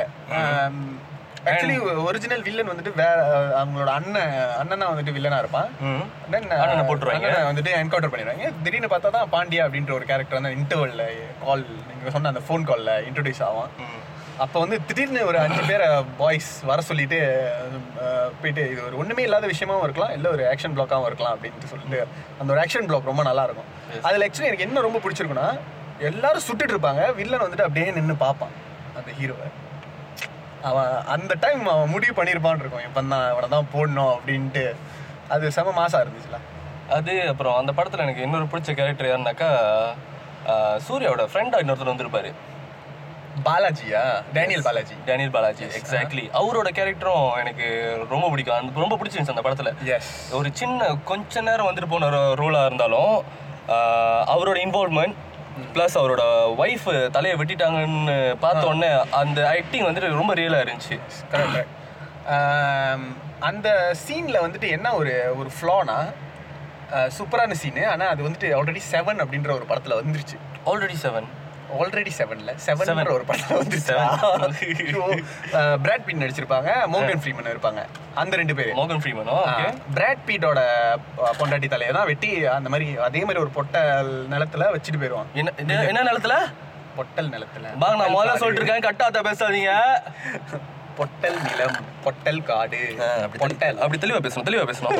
Speaker 2: ஆக்சுவலி ஒரிஜினல் வில்லன் வந்துட்டு வேற அவங்களோட அண்ணன் அண்ணனா வந்துட்டு வில்லனா இருப்பான்
Speaker 3: ம்
Speaker 2: தென்
Speaker 3: அண்ணனை போட்டுருவாங்க.
Speaker 2: வந்துட்டு என்கவுண்டர் பண்ணிடுவாங்க திடீர்னு பார்த்தா தான் பாண்டியா அப்படின்ற ஒரு கேரக்டர் வந்து இன்டர்வல்ல கால் நீங்க சொன்ன அந்த ஃபோன் கால்ல இன்ட்ரோடியூஸ் ஆகும்
Speaker 3: ம்
Speaker 2: அப்போ வந்து திடீர்னு ஒரு அஞ்சு பேரை பாய்ஸ் வர சொல்லிட்டு அஹ், போயிட்டு இது ஒரு ஒண்ணுமே இல்லாத விஷயமாவும் இருக்கலாம் இல்லை ஒரு ஆக்ஷன் பிளாக்காகவும் இருக்கலாம் அப்படின்ட்டு சொல்லிட்டு அந்த ஒரு ஆக்ஷன் பிளாக் ரொம்ப நல்லா இருக்கும் அதில் ஆக்சுவலி எனக்கு என்ன ரொம்ப பிடிச்சிருக்குன்னா எல்லாரும் சுட்டுட்டு இருப்பாங்க வில்லன் வந்துட்டு அப்படியே நின்று பார்ப்பான் அந்த ஹீரோவை அவன் அந்த டைம் அவன் முடிவு பண்ணியிருப்பான்னு இருக்கும் இப்போ தான் அவனை தான் போடணும் அப்படின்ட்டு அது செம மாசா இருந்துச்சுல
Speaker 3: அது அப்புறம் அந்த படத்துல எனக்கு இன்னொரு பிடிச்ச கேரக்டர் யாருனாக்கா ஆஹ், சூர்யாவோட ஃப்ரெண்டா இன்னொருத்தர் வந்திருப்பாரு
Speaker 2: பாலாஜியா டேனியல் பாலாஜி
Speaker 3: டேனியல் பாலாஜி எக்ஸாக்ட்லி அவரோட கேரக்டரும் எனக்கு ரொம்ப பிடிக்கும் அந்த ரொம்ப பிடிச்சிருந்துச்சு அந்த படத்துல
Speaker 2: எஸ்
Speaker 3: ஒரு சின்ன கொஞ்ச நேரம் வந்துட்டு போன ரோலாக இருந்தாலும் ஆஹ், அவரோட இன்வால்வ்மெண்ட் ப்ளஸ் அவரோட ஒய்ஃப் தலையை வெட்டிட்டாங்கன்னு பார்த்த உடனே அந்த ஆக்டிங் வந்துட்டு ரொம்ப ரியலாக இருந்துச்சு
Speaker 2: கரெக்ட் அந்த சீனில் வந்துட்டு என்ன ஒரு ஒரு ஃப்ளானா சூப்பரான சீனு ஆனால் அது வந்துட்டு ஆல்ரெடி செவன் அப்படின்ற ஒரு படத்தில் வந்துருச்சு
Speaker 3: ஆல்ரெடி செவன்
Speaker 2: ஆல்ரெடி செவன்ல செவன் ஒரு படத்தில் வந்துருச்சு
Speaker 3: Seven.
Speaker 2: பிராட் பீட் நடிச்சிருப்பாங்க மோகன் ஃப்ரீமன் இருப்பாங்க அந்த ரெண்டு பேர்
Speaker 3: மோகன் ஃப்ரீமனோ ஓகே
Speaker 2: பிராட் பீட்டோட அஹ், பொண்டாட்டி தலையை தான் வெட்டி அந்த மாதிரி அதே மாதிரி ஒரு பொட்டல் நிலத்துல வச்சுட்டு போயிடுவான்
Speaker 3: என்ன என்ன- என்ன நிலத்துல
Speaker 2: பொட்டல் நிலத்துல
Speaker 3: பாங்க நான் முதல்ல சொல்லிட்டு இருக்கேன் கட்டாத்த பேசாதீங்க
Speaker 2: பொட்டல் நிலம் பொட்டல் காடு
Speaker 3: ஆ, அப்படி தெளி-
Speaker 2: பொட்டல்
Speaker 3: அப்படி தெளிவா பேசணும் தெளிவா பேசணும்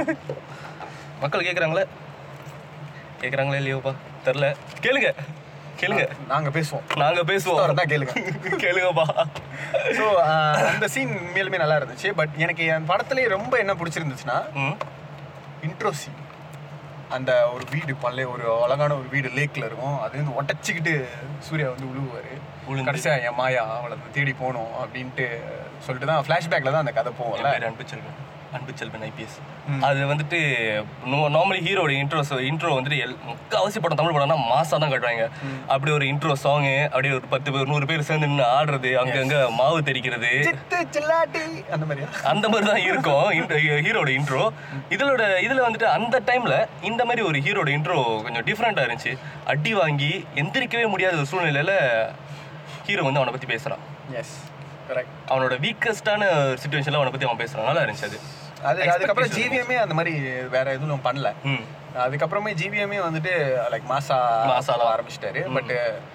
Speaker 3: மக்கள் கேக்குறாங்களே கேக்குறாங்களே இல்லையோப்பா தெரில கேளுங்க கேளுங்க
Speaker 2: நாங்க பேசுவோம்
Speaker 3: நாங்க பேசுவோம்
Speaker 2: தான் கேளுங்க
Speaker 3: கேளுங்கப்பா
Speaker 2: ஸோ அந்த சீன் மேலுமே நல்லா இருந்துச்சு பட் எனக்கு என் படத்துலேயே ரொம்ப என்ன பிடிச்சிருந்துச்சுன்னா
Speaker 3: ம்
Speaker 2: இன்ட்ரோ சீன் அந்த ஒரு வீடு பழைய ஒரு அழகான ஒரு வீடு லேக்ல இருக்கும் அது வந்து உடச்சிக்கிட்டு சூர்யா வந்து உழுவுவாரு
Speaker 3: உழுந்து.
Speaker 2: கடைசியா என் மாயா அவளை வந்து தேடி போகணும் அப்படின்ட்டு சொல்லிட்டு தான் ஃப்ளாஷ்பேக்கில் தான் அந்த கதை
Speaker 3: என்
Speaker 2: போகும்ல
Speaker 3: பேர் அன்பு செல்வன் அன்பு செல்வன் ஐபிஎஸ் அது வந்துட்டு நார்மலி ஹீரோட இன்ட்ரோ இன்ட்ரோ வந்துட்டு எல் முக்கால்வாசி படம் தமிழ் படம்னா மாசா தான் காட்டுவாங்க அப்படி ஒரு இன்ட்ரோ சாங்கு அப்படியே ஒரு பத்து பேர் நூறு பேர் சேர்ந்து நின்று ஆடுறது அங்கங்க மாவு தெரிக்கிறது
Speaker 2: சித்து சில்லாட்டி அந்த மாதிரியா
Speaker 3: அந்த மாதிரி தான் இருக்கும் ஹீரோட இன்ட்ரோ இதோட இதுல வந்துட்டு அந்த டைம்ல இந்த மாதிரி ஒரு ஹீரோட இன்ட்ரோ கொஞ்சம் டிஃப்ரெண்டா இருந்துச்சு அடி வாங்கி எந்திரிக்கவே முடியாத ஒரு சூழ்நிலையில ஹீரோ வந்து அவனை பத்தி பேசுறான்
Speaker 2: எஸ் கரெக்ட்
Speaker 3: அவனோட வீக்கஸ்டான சுச்சுவேஷன்ல அவனை பத்தி அவன் பேசுறான் நல்லா இருந்துச்சு அது
Speaker 2: அது அதுக்கப்புறம் ஜிவிஎம்மே அந்த மாதிரி வேற எதுவும் பண்ணல
Speaker 3: ம்
Speaker 2: அதுக்கப்புறமே ஜிவிஎம்மே வந்துட்டு லைக் மாசா
Speaker 3: மாசாலாம்.
Speaker 2: ஆரம்பிச்சிட்டாரு பட்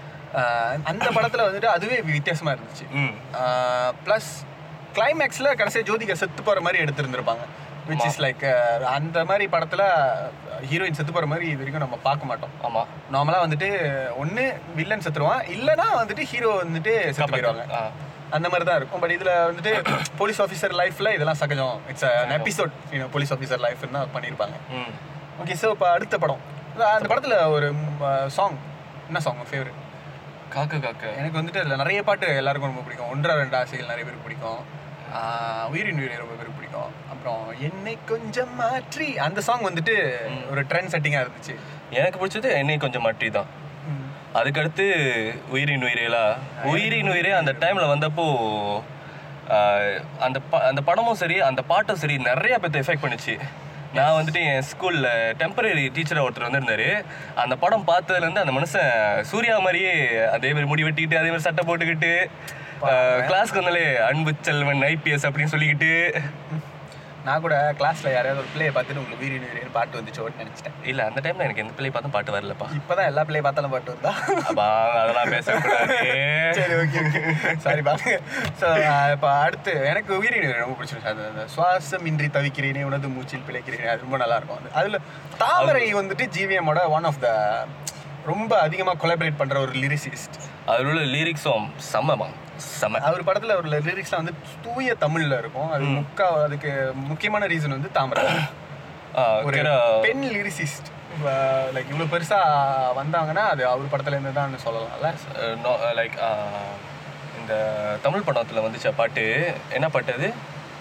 Speaker 2: அந்த படத்துல வந்துட்டு அதுவே வித்தியாசமா இருந்துச்சு
Speaker 3: ம்
Speaker 2: ப்ளஸ் கிளைமேக்ஸில் கடைசியாக ஜோதிகா செத்து போகிற மாதிரி எடுத்திருந்திருப்பாங்க விச் இஸ் லைக் அந்த மாதிரி படத்தில் ஹீரோயின் செத்து போகிற மாதிரி இது வரைக்கும் நம்ம பார்க்க மாட்டோம்
Speaker 3: ஆமா
Speaker 2: நார்மலாக வந்துட்டு ஒன்று வில்லன் செத்துருவான் இல்லைன்னா வந்துட்டு ஹீரோ வந்துட்டு செத்து போயிடுவாங்க
Speaker 3: ஆ.
Speaker 2: அந்த மாதிரி தான் இருக்கும் பட் இதில் வந்துட்டு போலீஸ் ஆஃபீஸர் லைஃப்பில் இதெல்லாம் சகஜம் it's an episode police officer லைஃப்னு தான் பண்ணியிருப்பாங்க
Speaker 3: ம்
Speaker 2: ஓகே ஸோ இப்போ அடுத்த படம் அந்த படத்தில் ஒரு சாங் என்ன சாங் ஃபேவரட்
Speaker 3: காக்க காக்க
Speaker 2: எனக்கு வந்துட்டு அதில் நிறைய பாட்டு எல்லாருக்கும் ரொம்ப பிடிக்கும் ஒன்றரை ரெண்டு ஆசைகள் நிறைய பேருக்கு பிடிக்கும் ஆஹ் உயிரின் உயிரை ரொம்ப பேருக்கு பிடிக்கும் அப்புறம் என்னை கொஞ்சம் மாற்றி அந்த சாங் வந்துட்டு ஒரு ட்ரெண்ட் செட்டிங்காக இருந்துச்சு
Speaker 3: எனக்கு பிடிச்சது என்னை கொஞ்சம் மட்டி தான் அதுக்கடுத்து உயிரின் உயிரேலா உயிரின் உயிரே அந்த டைம்ல வந்தப்போ ஆஹ், அந்த ப அந்த படமும் சரி அந்த பாட்டும் சரி நிறைய பேர்த்த எஃபெக்ட் பண்ணுச்சு நான் வந்துட்டு என் ஸ்கூல்ல டெம்பரரி டீச்சரா ஒருத்தர் வந்திருந்தாரு அந்த படம் பார்த்ததுல இருந்து அந்த மனுஷன் சூர்யா மாதிரியே அதே மாதிரி முடி வெட்டிக்கிட்டு அதே மாதிரி சட்டை போட்டுக்கிட்டு கிளாஸ்க்கு வந்தாலே அன்பு செல்வன் ஐபிஎஸ் அப்படின்னு சொல்லிக்கிட்டு
Speaker 2: நான் கூட கிளாஸ்ல யாரையாவது ஒரு பிள்ளையை பார்த்துட்டு உங்களுக்கு வீரி வீரின்னு பாட்டு வந்துச்சோன்னு நினைச்சிட்டேன்
Speaker 3: இல்ல அந்த டைம்ல எனக்கு எந்த பிள்ளை பார்த்தும் பாட்டு வரலப்பா
Speaker 2: இப்பதான் எல்லா பிள்ளையை பார்த்தாலும் பாட்டு வருதா
Speaker 3: அப்பா அதெல்லாம் பேசக்கூடாது
Speaker 2: சரி ஓகே ஓகே சாரி பாருங்க ஸோ இப்போ அடுத்து எனக்கு உயிரி ரொம்ப பிடிச்சிருச்சு அது அந்த சுவாசம் இன்றி தவிக்கிறேனே உனது மூச்சில் பிழைக்கிறேனே அது ரொம்ப நல்லா இருக்கும் அது அதில் தாமரை வந்துட்டு ஜிவிஎம்மோட ஒன் ஆஃப் த ரொம்ப அதிகமாக கொலாபரேட் பண்ணுற ஒரு லிரிசிஸ்ட்
Speaker 3: அதில் உள்ள லிரிக்ஸும் செம்மமா செம்ம
Speaker 2: அவர் படத்தில் ஒரு லிரிக்ஸ்லாம் வந்து தூய தமிழில் இருக்கும் அது முக்கா அதுக்கு முக்கியமான ரீசன் வந்து தாமரை
Speaker 3: ஆ,
Speaker 2: ஒரு
Speaker 3: கிர-
Speaker 2: பெண் லிரிசிஸ்ட் லைக் இவ்வளோ பெருசாக வந்தாங்கன்னா அது அவர் படத்துல இருந்து தான் சொல்லலாம்ல
Speaker 3: அஹ் நோ- லைக் இந்த தமிழ் படத்துல வந்துச்ச பாட்டு என்ன பாட்டு அது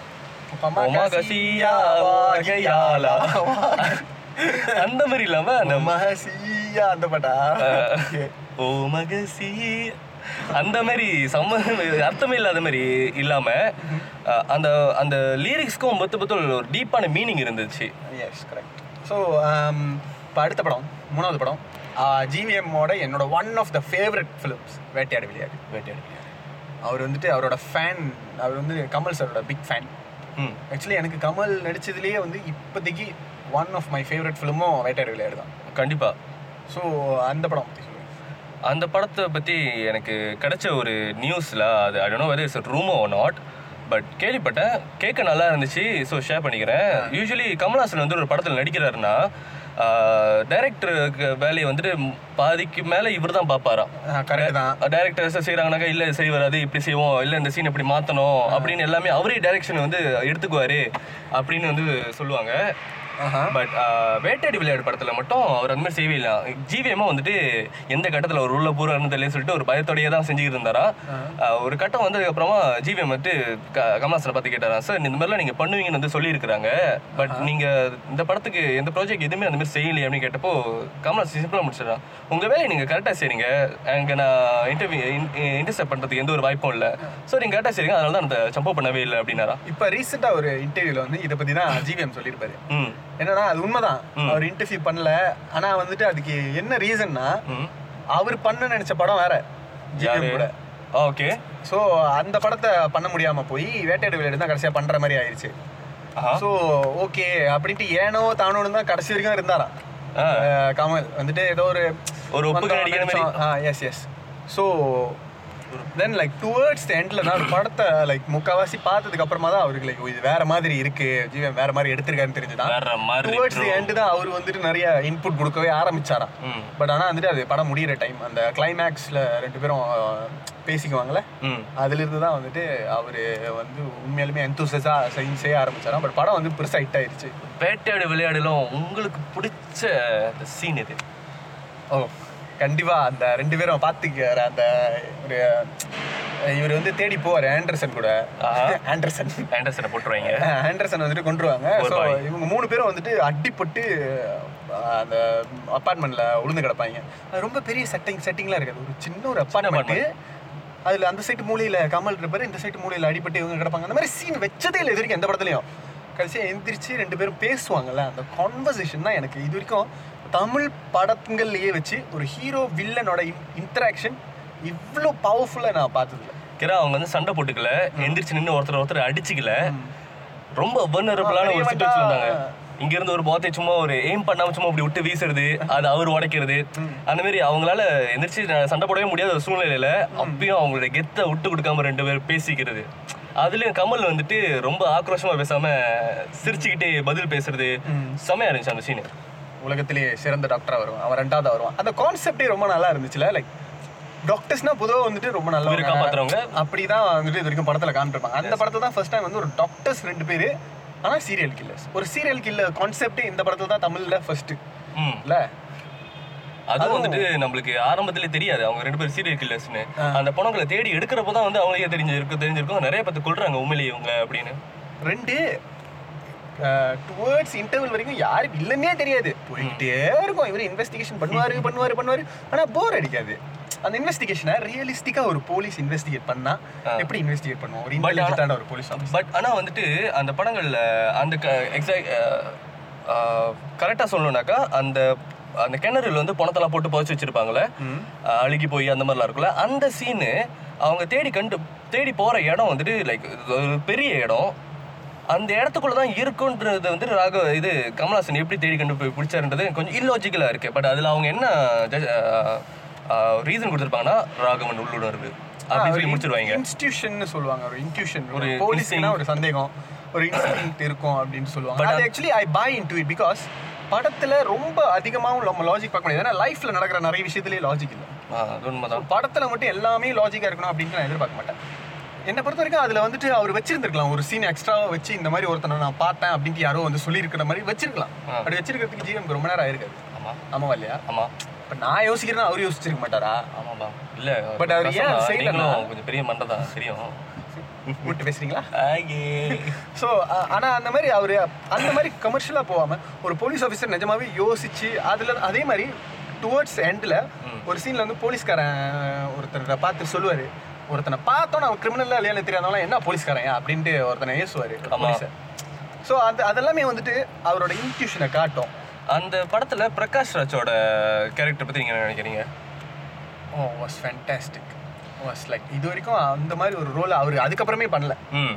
Speaker 3: ஒமகசியா வாகையாலா. அந்த மாதிரி இல்லாம அந்த
Speaker 2: மகசியா அந்த பாட்டா Okay.
Speaker 3: ஓ மகசி அந்த மாதிரி சம்ம அர்த்தமே இல்லாத மாதிரி இல்லாம அஹ், அந்த அந்த லிரிக்ஸ்க்கும் பத்து பத்து ஒரு டீப்பான மீனிங் இருந்துச்சு
Speaker 2: எஸ் கரெக்ட் ஸோ இப்போ அடுத்த படம் மூணாவது படம் ஜிவிஎம்மோட என்னோட one of the favourite films Vettaiyaadu Vilaiyaadu
Speaker 3: Vettaiyaadu
Speaker 2: அவர் வந்துட்டு அவரோட ஃபேன் அவர் வந்து கமல் சாரோட பிக் ஃபேன்
Speaker 3: ம்
Speaker 2: ஆக்சுவலி எனக்கு கமல் நடிச்சதுலேயே வந்து இப்போதைக்கு ஒன் ஆஃப் மை ஃபேவரட் ஃபிலிமும் வேட்டையாடு விளையாடு தான்
Speaker 3: கண்டிப்பா
Speaker 2: ஸோ அந்த படம் பற்றி சொல்லுங்க
Speaker 3: அந்த படத்தை பற்றி எனக்கு கிடைச்ச ஒரு நியூஸில் அது I don't know whether it's rumour not but கேள்விப்பட்டேன் கேட்க நல்லா இருந்துச்சு ஸோ ஷேர் பண்ணிக்கிறேன் யூஸ்வலி கமல்ஹாசன் வந்து ஒரு படத்தில் நடிக்கிறாருன்னா டைரக்டருக்கு வேலையை வந்துட்டு பாதிக்கு மேலே இவர் தான் பார்ப்பாராம்
Speaker 2: கரெக்ட் தான்
Speaker 3: டைரக்டர்ஸ் செய்கிறாங்கனாக்கா இல்லை சரி வராது இப்படி செய்வோம் இல்லை இந்த சீன் இப்படி மாற்றணும் அப்படின்னு எல்லாமே அவரே டைரக்ஷன் வந்து எடுத்துக்குவாரு அப்படின்னு வந்து சொல்லுவாங்க
Speaker 2: ஆஹா
Speaker 3: பட் வேட்டையாடி விளையாடு படத்துல மட்டும் அவர் அந்த மாதிரி செய்யவே இல்லை ஜிவிஎம்மா வந்துட்டு எந்த கட்டத்தில் அவர் உள்ள பூரா இருந்ததுலேன்னு சொல்லிட்டு ஒரு பயத்தோடயே தான் செஞ்சுக்கிட்டு இருந்தாரா ஆஹ் ஒரு கட்டம் வந்ததுக்கு அப்புறமா ஜிவிஎம் வந்துட்டு க கமலாசனை பார்த்து கேட்டாராம் சார் இந்த மாதிரிலாம் நீங்கள் பண்ணுவீங்கன்னு வந்து சொல்லியிருக்கிறாங்க பட் நீங்கள் இந்த படத்துக்கு எந்த ப்ராஜெக்ட் எதுவுமே அந்த மாதிரி செய்யலையே அப்படின்னு கேட்டப்போ கமலாஸ் சிம்பிளாக முடிச்சிடறான் உங்கள் வேலையை நீங்கள் கரெக்டாக செய்றீங்க அங்கே நான் இன்டர்வியூ இன்டர்செப்ட் பண்ணுறதுக்கு எந்த ஒரு வாய்ப்பும் இல்லை ஸோ நீங்கள் கரெக்டாக செய்றீங்க அதனால தான் அந்த சம்பவம் பண்ணவே இல்லை அப்படின்னாரா
Speaker 2: இப்போ ரீசெண்டாக ஒரு இன்டர்வியூல வந்து இதை பற்றி தான் ஜிவிஎம் சொல்லியிருப்பாரு
Speaker 3: ம்
Speaker 2: என்னன்னா அது உண்மைதான் அவர் இன்டர்வியூ பண்ணல ஆனா வந்துட்டு அதுக்கு என்ன ரீசன்னா
Speaker 3: ம்
Speaker 2: அவர் பண்ண நினைச்ச படம் வேற
Speaker 3: யாரு
Speaker 2: ஜிவிஎம் கூட
Speaker 3: ஓகே
Speaker 2: ஸோ அந்த படத்தை பண்ண முடியாம போய் வேட்டையாடு விளையாடு தான் கடைசியா பண்ற மாதிரி ஆயிடுச்சு
Speaker 3: ஆஹா
Speaker 2: ஸோ ஓகே அப்படின்ட்டு ஏனோ தானோன்னு தான் கடைசி வரைக்கும் இருந்தாராம்
Speaker 3: ஆ.
Speaker 2: அஹ் கமல் வந்துட்டு ஏதோ ஒரு
Speaker 3: ஒரு ஒப்புக்கு நடிக்கிற மாதிரி.
Speaker 2: Yes yes so then like towards எண்ட்ல தான் படத்தை லைக் முக்காவாசி பார்த்ததுக்கு அப்புறமா தான் அவருக்கு லைக் இது வேற மாதிரி இருக்கு ஜீவன் வேற மாதிரி எடுத்திருக்காருன்னு தெரிஞ்சுதான்
Speaker 3: வேற மாதிரி
Speaker 2: டுவர்ட்ஸ் தி எண்ட் தான் அவர் வந்துட்டு நிறைய இன்புட் கொடுக்கவே ஆரம்பிச்சாராம்
Speaker 3: ம்
Speaker 2: பட் ஆனா வந்துட்டு அது படம் முடியிற டைம் அந்த கிளைமேக்ஸ்ல ரெண்டு பேரும் அஹ், பேசிக்குவாங்கல்ல
Speaker 3: ம்
Speaker 2: அதுல இருந்து தான் வந்துட்டு அவரு வந்து உண்மையாலுமே எந்தூசஸா சைன் செய்ய ஆரம்பிச்சாராம் பட் படம் வந்து பெருசா ஹிட் ஆயிருச்சு
Speaker 3: வேட்டையாடு விளையாடலும் உங்களுக்கு பிடிச்ச சீன் இது
Speaker 2: ஓ கண்டிப்பா அந்த ரெண்டு பேரும் பாத்துக்கிற அந்த ஒரு இவர் வந்து தேடி போவார் ஆண்டர்சன் கூட
Speaker 3: ஆஹா.
Speaker 2: ஆண்டர்சன்
Speaker 3: ஆண்டர்சனை போட்டுருவாங்க
Speaker 2: ஆண்டர்சன் வந்துட்டு கொண்டுருவாங்க
Speaker 3: ஒரு
Speaker 2: ஸோ
Speaker 3: பாய்.
Speaker 2: இவங்க மூணு பேரும் வந்துட்டு அடிப்பட்டு அஹ், அந்த அப்பார்ட்மெண்ட்ல உளுந்து கிடப்பாங்க அது ரொம்ப பெரிய செட்டிங் செட்டிங்லாம் இருக்காது ஒரு சின்ன ஒரு அப்பார்ட்மெண்ட் அதுல அந்த சைடு மூலையில கமல் இருப்பாரு இந்த சைடு மூலையில அடிபட்டு இவங்க கிடப்பாங்க அந்த மாதிரி சீன் வச்சதே இல்லை இது வரைக்கும் எந்த படத்துலயும் கடைசியா எந்திரிச்சு ரெண்டு பேரும் பேசுவாங்கல்ல அந்த கான்வர்சேஷன் தான் எனக்கு இது வரைக்கும் தமிழ் படங்கள்லயே வச்சு ஒரு ஹீரோ வில்லனோட இன்டராக்ஷன் இவ்வளோ பவர்ஃபுல்லாக நான் பார்த்ததில்ல
Speaker 3: கிரா அவங்க வந்து சண்டை போட்டுக்கல எந்திரிச்சு நின்று ஒருத்தர் ஒருத்தர் அடிச்சுக்கல ரொம்ப வர்னரபிளான ஒரு
Speaker 2: பெரிய
Speaker 3: சுச்சுவேஷன்
Speaker 2: வண்டா.
Speaker 3: இருந்தாங்க இங்க இருந்து ஒரு பாத்தை சும்மா ஒரு எய்ம் பண்ணாம சும்மா இப்படி விட்டு வீசுறது அது அவர் உடைக்கிறது அந்த மாதிரி அவங்களால எந்திரிச்சு ந- சண்டை போடவே முடியாத ஒரு சூழ்நிலையில அப்பயும் அவங்களோட கெத்தை விட்டு கொடுக்காம ரெண்டு பேரும் பேசிக்கிறது அதுலயும் கமல் வந்துட்டு ரொம்ப ஆக்ரோஷமா பேசாம சிரிச்சுக்கிட்டே பதில் பேசுறது செமையா இருந்துச்சு அந்த சீனு
Speaker 2: உலகத்திலேயே சிறந்த டாக்டரா வருவான் அவன் ரெண்டாவது வருவான் அந்த கான்செப்டே ரொம்ப நல்லா இருந்துச்சுல லைக் டாக்டர்ஸ்னா பொதுவாக வந்துட்டு ரொம்ப
Speaker 3: உயிரை
Speaker 2: நல்லா
Speaker 3: காப்பாத்துறவங்க
Speaker 2: அப்படிதான் வந்துட்டு இது வரைக்கும் படத்துல காமிச்சிருப்பாங்க அந்த படத்துல தான் ஃபர்ஸ்ட் டைம் வந்து ஒரு டாக்டர்ஸ் ரெண்டு பேரு ஆனா சீரியல் கில்லர்ஸ் ஒரு சீரியல் கில்லர் கான்செப்டே இந்த படத்துல தான் தமிழ்ல ஃபர்ஸ்ட்
Speaker 3: ம்
Speaker 2: இல்ல
Speaker 3: அதுவும் வந்துட்டு நம்மளுக்கு ஆரம்பத்திலே தெரியாது அவங்க ரெண்டு பேரும் சீரியல் கில்லர்ஸ்னு அந்த பணங்களை தேடி எடுக்கிறப்போ தான் வந்து அவங்களுக்கே தெரிஞ்சிருக்கு தெரிஞ்சிருக்கும் நிறைய பேத்து கொள்றாங்க உண்மையிலேயே இவங்க அப்படின்னு
Speaker 2: ரெண்டு டுவர்ட்ஸ் இன்டர்வல் வரைக்கும் யாரும் இல்லைன்னே தெரியாது போயிட்டே இருக்கும் இவர் இன்வெஸ்டிகேஷன் பண்ணுவாரு பண்ணுவாரு பண்ணுவாரு ஆனா போர் அடிக்காது அந்த இன்வெஸ்டிகேஷனை ரியலிஸ்டிக்கா ஒரு போலீஸ் இன்வெஸ்டிகேட் பண்ணா எப்படி இன்வெஸ்டிகேட் பண்ணுவோம் ஒரு
Speaker 3: But ஆனா-
Speaker 2: இன்டெலிஜென்ட்டான ஒரு போலீஸ் ஆஃபீஸர்
Speaker 3: பட் ஆனா வந்துட்டு அந்த படங்கள்ல அந்த எக்ஸாக்ட் கரெக்டாக சொல்லணும்னாக்கா அந்த அந்த கிணறுல வந்து பணத்தெல்லாம் போட்டு புதைச்சி வச்சிருப்பாங்களே ஆஹ் அழுகி போய் அந்த மாதிரிலாம் இருக்குல்ல அந்த சீனு அவங்க தேடி கண்டு தேடி போகிற இடம் வந்துட்டு லைக் ஒரு பெரிய இடம் அந்த இடத்துக்குள்ள தான் இருக்குன்றது வந்து ராக இது கமல்ஹாசன் எப்படி தேடி கண்டு போய் பிடிச்சாருன்றது கொஞ்சம் இல்லாஜிக்கலாக இருக்கு பட் அதில் அவங்க என்ன ரீசன் கொடுத்துருப்பாங்கன்னா ராகவன் உள்ளுணர்வு அப்படின்னு சொல்லி முடிச்சிருவாங்க
Speaker 2: இன்ஸ்டியூஷன் சொல்லுவாங்க ஒரு இன்ட்யூஷன்
Speaker 3: ஒரு
Speaker 2: ஒரு போலீஸ்னா ஒரு சந்தேகம் ஒரு இன்ஸ்டிங்க்ட் இருக்கும் அப்படின்னு சொல்லுவாங்க
Speaker 3: But
Speaker 2: அது actually I buy into it because படத்துல ரொம்ப அதிகமாகவும் நம்ம லாஜிக் பார்க்க முடியாது ஏன்னா லைஃப்ல நடக்கிற நிறைய விஷயத்துலயே லாஜிக் இல்லை
Speaker 3: ஆ, அது உண்மைதான்
Speaker 2: படத்துல மட்டும் எல்லாமே லாஜிக்கா இருக்கணும் அப்படின்னு நான் எதிர்பார்க்க மாட்டேன் என்னை பொறுத்த வரைக்கும் அதுல வந்துட்டு அவர் வச்சிருந்திருக்கலாம் ஒரு சீன் எக்ஸ்ட்ராவா வச்சு இந்த மாதிரி ஒருத்தனை நான் பார்த்தேன் அப்படின்ட்டு யாரோ வந்து சொல்லியிருக்கிற மாதிரி வச்சிருக்கலாம்
Speaker 3: ஆ.
Speaker 2: அப்படி வச்சிருக்கிறதுக்கு ஜீவனுக்கு ரொம்ப நேரம் ஆயிருக்காது
Speaker 3: ஆமாம்
Speaker 2: ஆமாவா இல்லையா
Speaker 3: ஆமாம்
Speaker 2: இப்ப நான் யோசிக்கிறேன் அவர் யோசிச்சிருக்க மாட்டாரா
Speaker 3: ஆமாப்பா இல்லை
Speaker 2: But அவர் ஏன்
Speaker 3: கஷ்டம் தான்.
Speaker 2: செய்யலைன்னா?
Speaker 3: நீங்களும் கொஞ்சம் பெரிய மண்டை தான் தெரியும்
Speaker 2: விட்டு பேசுறீங்களா
Speaker 3: ஆயே.
Speaker 2: ஸோ ஆனால் அந்த மாதிரி அவர் அந்த மாதிரி கமர்ஷியலாக போகாமல் ஒரு போலீஸ் ஆஃபீஸர் நிஜமாவே யோசிச்சு அதில் அதே மாதிரி டுவர்ட்ஸ் எண்டில் ஒரு சீனில் வந்து போலீஸ்காரன் ஒருத்தரை பார்த்து சொல்லுவார் ஒருத்தனை பார்த்தோன்னா அவன் கிரிமினலாக இல்லையான்னு தெரியாதவங்க என்ன போலீஸ்காரன் ஏன் அப்படின்ட்டு ஒருத்தனை ஏசுவார்
Speaker 3: ஆமா.
Speaker 2: போலீஸை ஸோ அது அதெல்லாமே வந்துட்டு அவரோட இன்ட்யூஷனை காட்டும்
Speaker 3: அந்த படத்துல பிரகாஷ் ராஜோட கேரக்டர் பத்தி நீங்க என்ன நினைக்கிறீங்க
Speaker 2: oh was fantastic was like இது வரைக்கும் அந்த மாதிரி ஒரு ரோல் அவர் அதுக்கப்புறமே பண்ணல
Speaker 3: ம்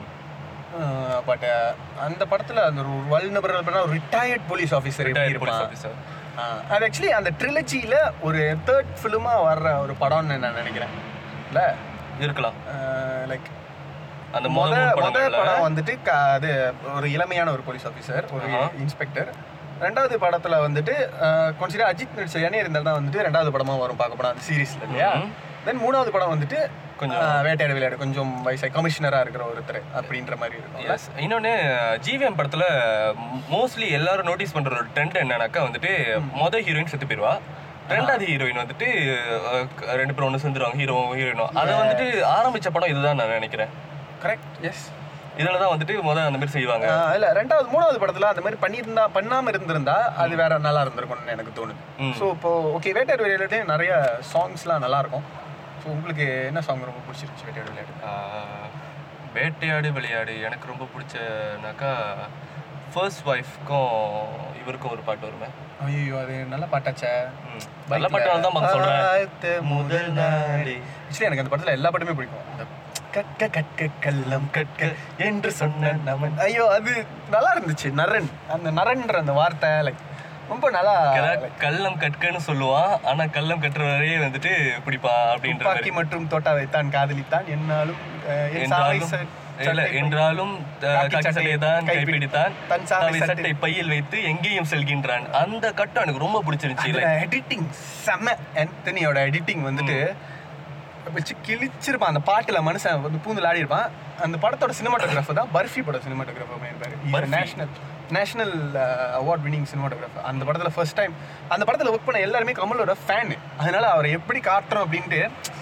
Speaker 2: பட் அந்த படத்துல அந்த ஒரு வல்னபரல் பண்ண ஒரு ரிட்டையர்ட் போலீஸ் ஆஃபீஸர் எப்படி
Speaker 3: ரிட்டையர்ட் போலீஸ்
Speaker 2: இருப்பான்
Speaker 3: ஆஃபீஸர்
Speaker 2: ஆ, அது ஆக்சுவலி அந்த ட்ரிலஜியில் ஒரு தேர்ட் ஃபிலிமாக வர்ற ஒரு படம்னு நான் நினைக்கிறேன் இல்லை
Speaker 3: இருக்கலாம்
Speaker 2: லைக்
Speaker 3: அந்த
Speaker 2: முத
Speaker 3: முதல் மூணு
Speaker 2: முத
Speaker 3: படங்கள்ல
Speaker 2: படம் வந்துட்டு க- அது ஒரு இளமையான ஒரு போலீஸ் ஆஃபீஸர் ஒரு
Speaker 3: ஆஹா.
Speaker 2: இன்ஸ்பெக்டர் ரெண்டாவது படத்துல வந்துட்டு கொஞ்சம் அஜித் நடிச்ச இணைய இருந்தால் தான் வந்துட்டு ரெண்டாவது படமா வரும் பார்க்க போனா அந்த சீரீஸ்ல இல்லையா
Speaker 3: ம்ம்.
Speaker 2: தென் மூணாவது படம் வந்துட்டு
Speaker 3: கொஞ்சம்
Speaker 2: ஆ, வேட்டையாடு விளையாடு கொஞ்சம் வயசாக கமிஷனரா இருக்கிற ஒருத்தர் அப்படின்ற மாதிரி இருக்கும்
Speaker 3: எஸ் இன்னொன்று ஜிவிஎம் படத்துல மோஸ்ட்லி எல்லாரும் நோட்டீஸ் பண்ற ஒரு ட்ரெண்ட் என்னன்னாக்கா வந்துட்டு மொதல் ஹீரோயின் செத்து போயிடுவா ரெண்டாவது ஹீரோயின் வந்துட்டு அஹ், க- ரெண்டு பேரும் ஒன்று சேர்ந்துருவாங்க ஹீரோ ஹீரோயினும் அதை வந்துட்டு ஆரம்பிச்ச படம் இதுதான் நான் நினைக்கிறேன்
Speaker 2: கரெக்ட் எஸ்
Speaker 3: இதில் தான் வந்துட்டு முதல் அந்த மாதிரி செய்வாங்க
Speaker 2: இல்ல ரெண்டாவது மூணாவது படத்துல அந்த மாதிரி பண்ணியிருந்தா பண்ணாம இருந்திருந்தா அது வேற நல்லா இருந்திருக்கும்னு எனக்கு தோணுது
Speaker 3: ம்.
Speaker 2: ஸோ இப்போ ஓகே வேட்டையாடு விளையாட்டு நிறைய சாங்ஸ்லாம் நல்லா இருக்கும் ஸோ உங்களுக்கு என்ன சாங் ரொம்ப பிடிச்சிருச்சு வேட்டையாடு விளையாடு
Speaker 3: ஆஹ், வேட்டையாடு விளையாடு எனக்கு ரொம்ப பிடிச்சனாக்கா ஃபர்ஸ்ட் ஒய்ஃப்க்கும் இவருக்கும் ஒரு பாட்டு வருமே
Speaker 2: ஐயோ அது நல்ல பாட்டாச்சே
Speaker 3: ம். நல்ல பாட்டு தான் பார்க்க சொல்கிறேன்
Speaker 2: ஆத்த முதல் நாளே ஆக்சுவலி எனக்கு அந்த படத்துல எல்லா பாட்டுமே பிடிக்கும் அந்த கற்க கற்க கள்ளம் கற்க என்று சொன்ன நமன் ஐயோ அது நல்லா இருந்துச்சு நரன் அந்த நரன்ற அந்த வார்த்தை லைக் ரொம்ப நல்லா
Speaker 3: கர- கள்ளம் கற்கன்னு சொல்லுவான் ஆனா கள்ளம் கட்டுறவரே வந்துட்டு பிடிப்பான் அப்படின்ற மாதிரி
Speaker 2: துப்பாக்கி மற்றும் தோட்டாவை தான் காதலித்தான் என்னாலும் அஹ், என் சாவை
Speaker 3: என்றாலும்
Speaker 2: ச-
Speaker 3: இல்ல
Speaker 2: சட்டை
Speaker 3: என்றாலும் த-
Speaker 2: காக்கி
Speaker 3: காக்கி
Speaker 2: சட்டையை
Speaker 3: சட்டையை தான்
Speaker 2: கைப்பிடி-
Speaker 3: கைப்பிடித்தான்
Speaker 2: தன் சாவை
Speaker 3: சாவை
Speaker 2: சட்டை-
Speaker 3: சட்டை பையில் வைத்து எங்கேயும் செல்கின்றான் அந்த கட்டம் எனக்கு ரொம்ப பிடிச்சிருந்துச்சு
Speaker 2: அதுல
Speaker 3: like,
Speaker 2: எடிட்டிங் செம்ம ஆண்டனியோட எடிட்டிங் வந்துட்டு வச்சு கிழிச்சிருப்பான் அந்த பாட்டுல மனுஷன் வந்து பூந்து ஆடி இருப்பான் அந்த படத்தோட சினிமாட்டோகிராஃபர் தான் பர்ஃபி பட சினிமாட்டோகிராஃபர் பண்ணியிருப்பாரு
Speaker 3: Barfi.
Speaker 2: National national award winning cinematographer அந்த படத்துல ஃபர்ஸ்ட் டைம் அந்த படத்துல ஒர்க் பண்ண எல்லாருமே கமலோட ஃபேன் அதனால அவரை எப்படி காட்டுறோம் அப்படின்ட்டு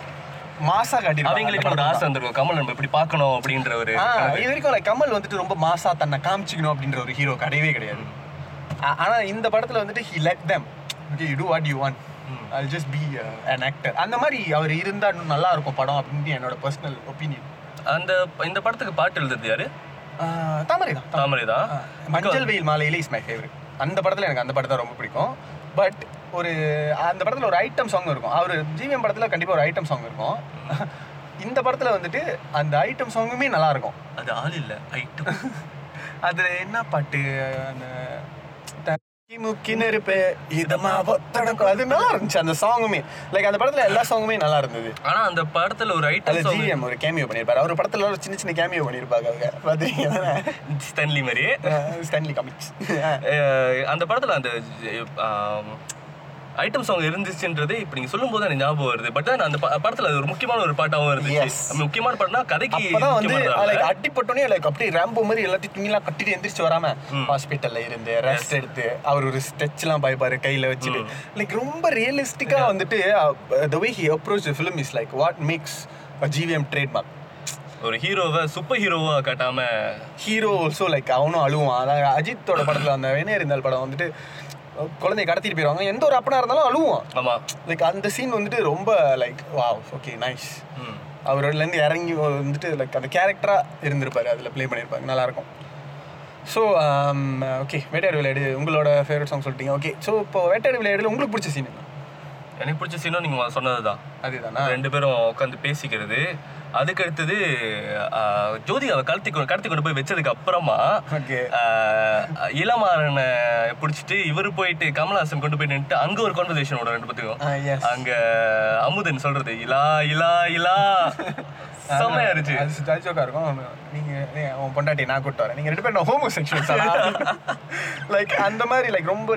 Speaker 2: மாசா
Speaker 3: அவங்களுக்கு ஒரு ஆசை வந்திருக்கும் கமல் நம்ம இப்படி பார்க்கணும் அப்படின்ற ஒரு
Speaker 2: ஆ, இது வரைக்கும் like கமல் வந்துட்டு ரொம்ப மாசா தன்னை காமிச்சிக்கணும் அப்படின்ற ஒரு ஹீரோ கிடையவே கிடையாது ஆ- ஆனா இந்த படத்துல வந்துட்டு he let them okay you do what you want I'll just be uh, an actor அந்த மாதிரி அவர் இருந்தா இன்னும் நல்லா இருக்கும் படம் அப்படின்ட்டு என்னோட பர்சனல் ஒப்பீனியன்
Speaker 3: அந்த இந்த படத்துக்கு பாட்டு எழுதுறது யாரு
Speaker 2: தாமரை தான்
Speaker 3: தாமரை தான்
Speaker 2: ஆ, மஞ்சள் வெயில் மாலையிலே இஸ் மை ஃபேவரட் அந்த படத்துல எனக்கு அந்த படம் தான் ரொம்ப பிடிக்கும் பட் ஒரு அந்த படத்துல ஒரு ஐட்டம் சாங் இருக்கும் அவர் ஜிவிஎம் படத்துல கண்டிப்பா ஒரு ஐட்டம் சாங் இருக்கும் இந்த படத்துல வந்துட்டு அந்த ஐட்டம் சாங்குமே நல்லா இருக்கும்
Speaker 3: அது ஆள் இல்ல ஐட்டம்
Speaker 2: அது என்ன பாட்டு அந்த தக்கி முக்கி நெருப்பு இதமா ஒத்தடக்கம் அது நல்லா இருந்துச்சு அந்த சாங்குமே லைக் அந்த படத்துல எல்லா சாங்குமே நல்லா இருந்தது
Speaker 3: ஆனா அந்த படத்துல ஒரு
Speaker 2: அது
Speaker 3: ஐட்டம் சாங்
Speaker 2: ஜிஎம் ஒரு கேமியோ பண்ணியிருப்பாரு அவர் படத்துல ஒரு சின்ன சின்ன கேமியோ பண்ணியிருப்பாங்க அவங்க பார்த்தீங்கன்னா
Speaker 3: ஸ்டன்லி மாதிரி
Speaker 2: ஸ்டான்லி காமிக்ஸ்
Speaker 3: அஹ் அந்த படத்துல அந்த ஐட்டம் சாங் இருந்துச்சுன்றது இப்போ நீங்க சொல்லும் போது எனக்கு ஞாபகம் வருது பட் தான் அந்த ப- படத்துல அது ஒரு முக்கியமான ஒரு பாட்டாவும்
Speaker 2: Yes.
Speaker 3: இருந்துச்சு முக்கியமான பாட்டுனா கதைக்கு
Speaker 2: அப்பதான் வந்து
Speaker 3: முக்கியமானது
Speaker 2: லைக் அடிப்பட்டோன்னே லைக் அப்படியே ரேம்போ மாதிரி எல்லாத்தையும் துணிலாம் கட்டிட்டு எந்திரிச்சு வராம ஹாஸ்பிட்டல்ல இருந்து ரெஸ்ட் எடுத்து அவர் ஒரு ஸ்டெச்லாம் பாய்ப்பாரு கையில வச்சுட்டு லைக் ரொம்ப ரியலிஸ்டிக்கா வந்துட்டு the way he approach film is like what makes GVM trademark
Speaker 3: ஒரு ஹீரோவை சூப்பர் ஹீரோவா காட்டாம
Speaker 2: ஹீரோ ஆல்சோ லைக் அவனும் அழுவான் அதாவது அஜித்தோட படத்துல அந்த வேணே இருந்தால் படம் வந்துட்டு குழந்தைய கடத்திட்டு போயிடுவாங்க எந்த ஒரு அப்பனா இருந்தாலும் அழுவான்
Speaker 3: ஆமா
Speaker 2: லைக் அந்த சீன் வந்துட்டு ரொம்ப லைக் வாவ் ஓகே நைஸ்
Speaker 3: ம்.
Speaker 2: அவரோடலேருந்து இறங்கி வந்துட்டு லைக் அந்த கேரக்டரா இருந்திருப்பாரு அதுல ப்ளே பண்ணியிருப்பாங்க நல்லா இருக்கும் ஸோ ஓகே வேட்டையாடு விளையாடு உங்களோட ஃபேவரட் சாங் சொல்லிட்டீங்க ஓகே ஸோ இப்போ வேட்டையாடு விளையாடுல உங்களுக்கு பிடிச்ச சீன் என்ன
Speaker 3: எனக்கு பிடிச்ச சீனும் நீங்கள் சொன்னது தான்
Speaker 2: அதுதானா
Speaker 3: ரெண்டு பேரும் உட்காந்து பேசிக்கிறது அதுக்கு அடுத்தது ஆஹ், ஜோதிகாவை கடத்தி கொண்டு கடத்தி கொண்டு போய் வச்சதுக்கு அப்புறமா
Speaker 2: ஓகே
Speaker 3: ஆஹ், இளமாறனை பிடிச்சிட்டு இவர் போயிட்டு கமல்ஹாசன் கொண்டு போய் நின்னுட்டு அங்க ஒரு கான்வர்சேஷன் ஓட ரெண்டு பேத்துக்கும்
Speaker 2: எஸ்
Speaker 3: அங்க அமுதன் சொல்றது இலா இலா இலா செம்மையா இருந்துச்சு
Speaker 2: அது ஜாஜோக்கா இருக்கும் நீங்க நீங்க உன் பொண்டாட்டி நான் கூட்டு வரேன் நீங்க ரெண்டு பேரும் ஹோமோ செக்ஷுவல்ஸ் லைக் அந்த மாதிரி லைக் ரொம்ப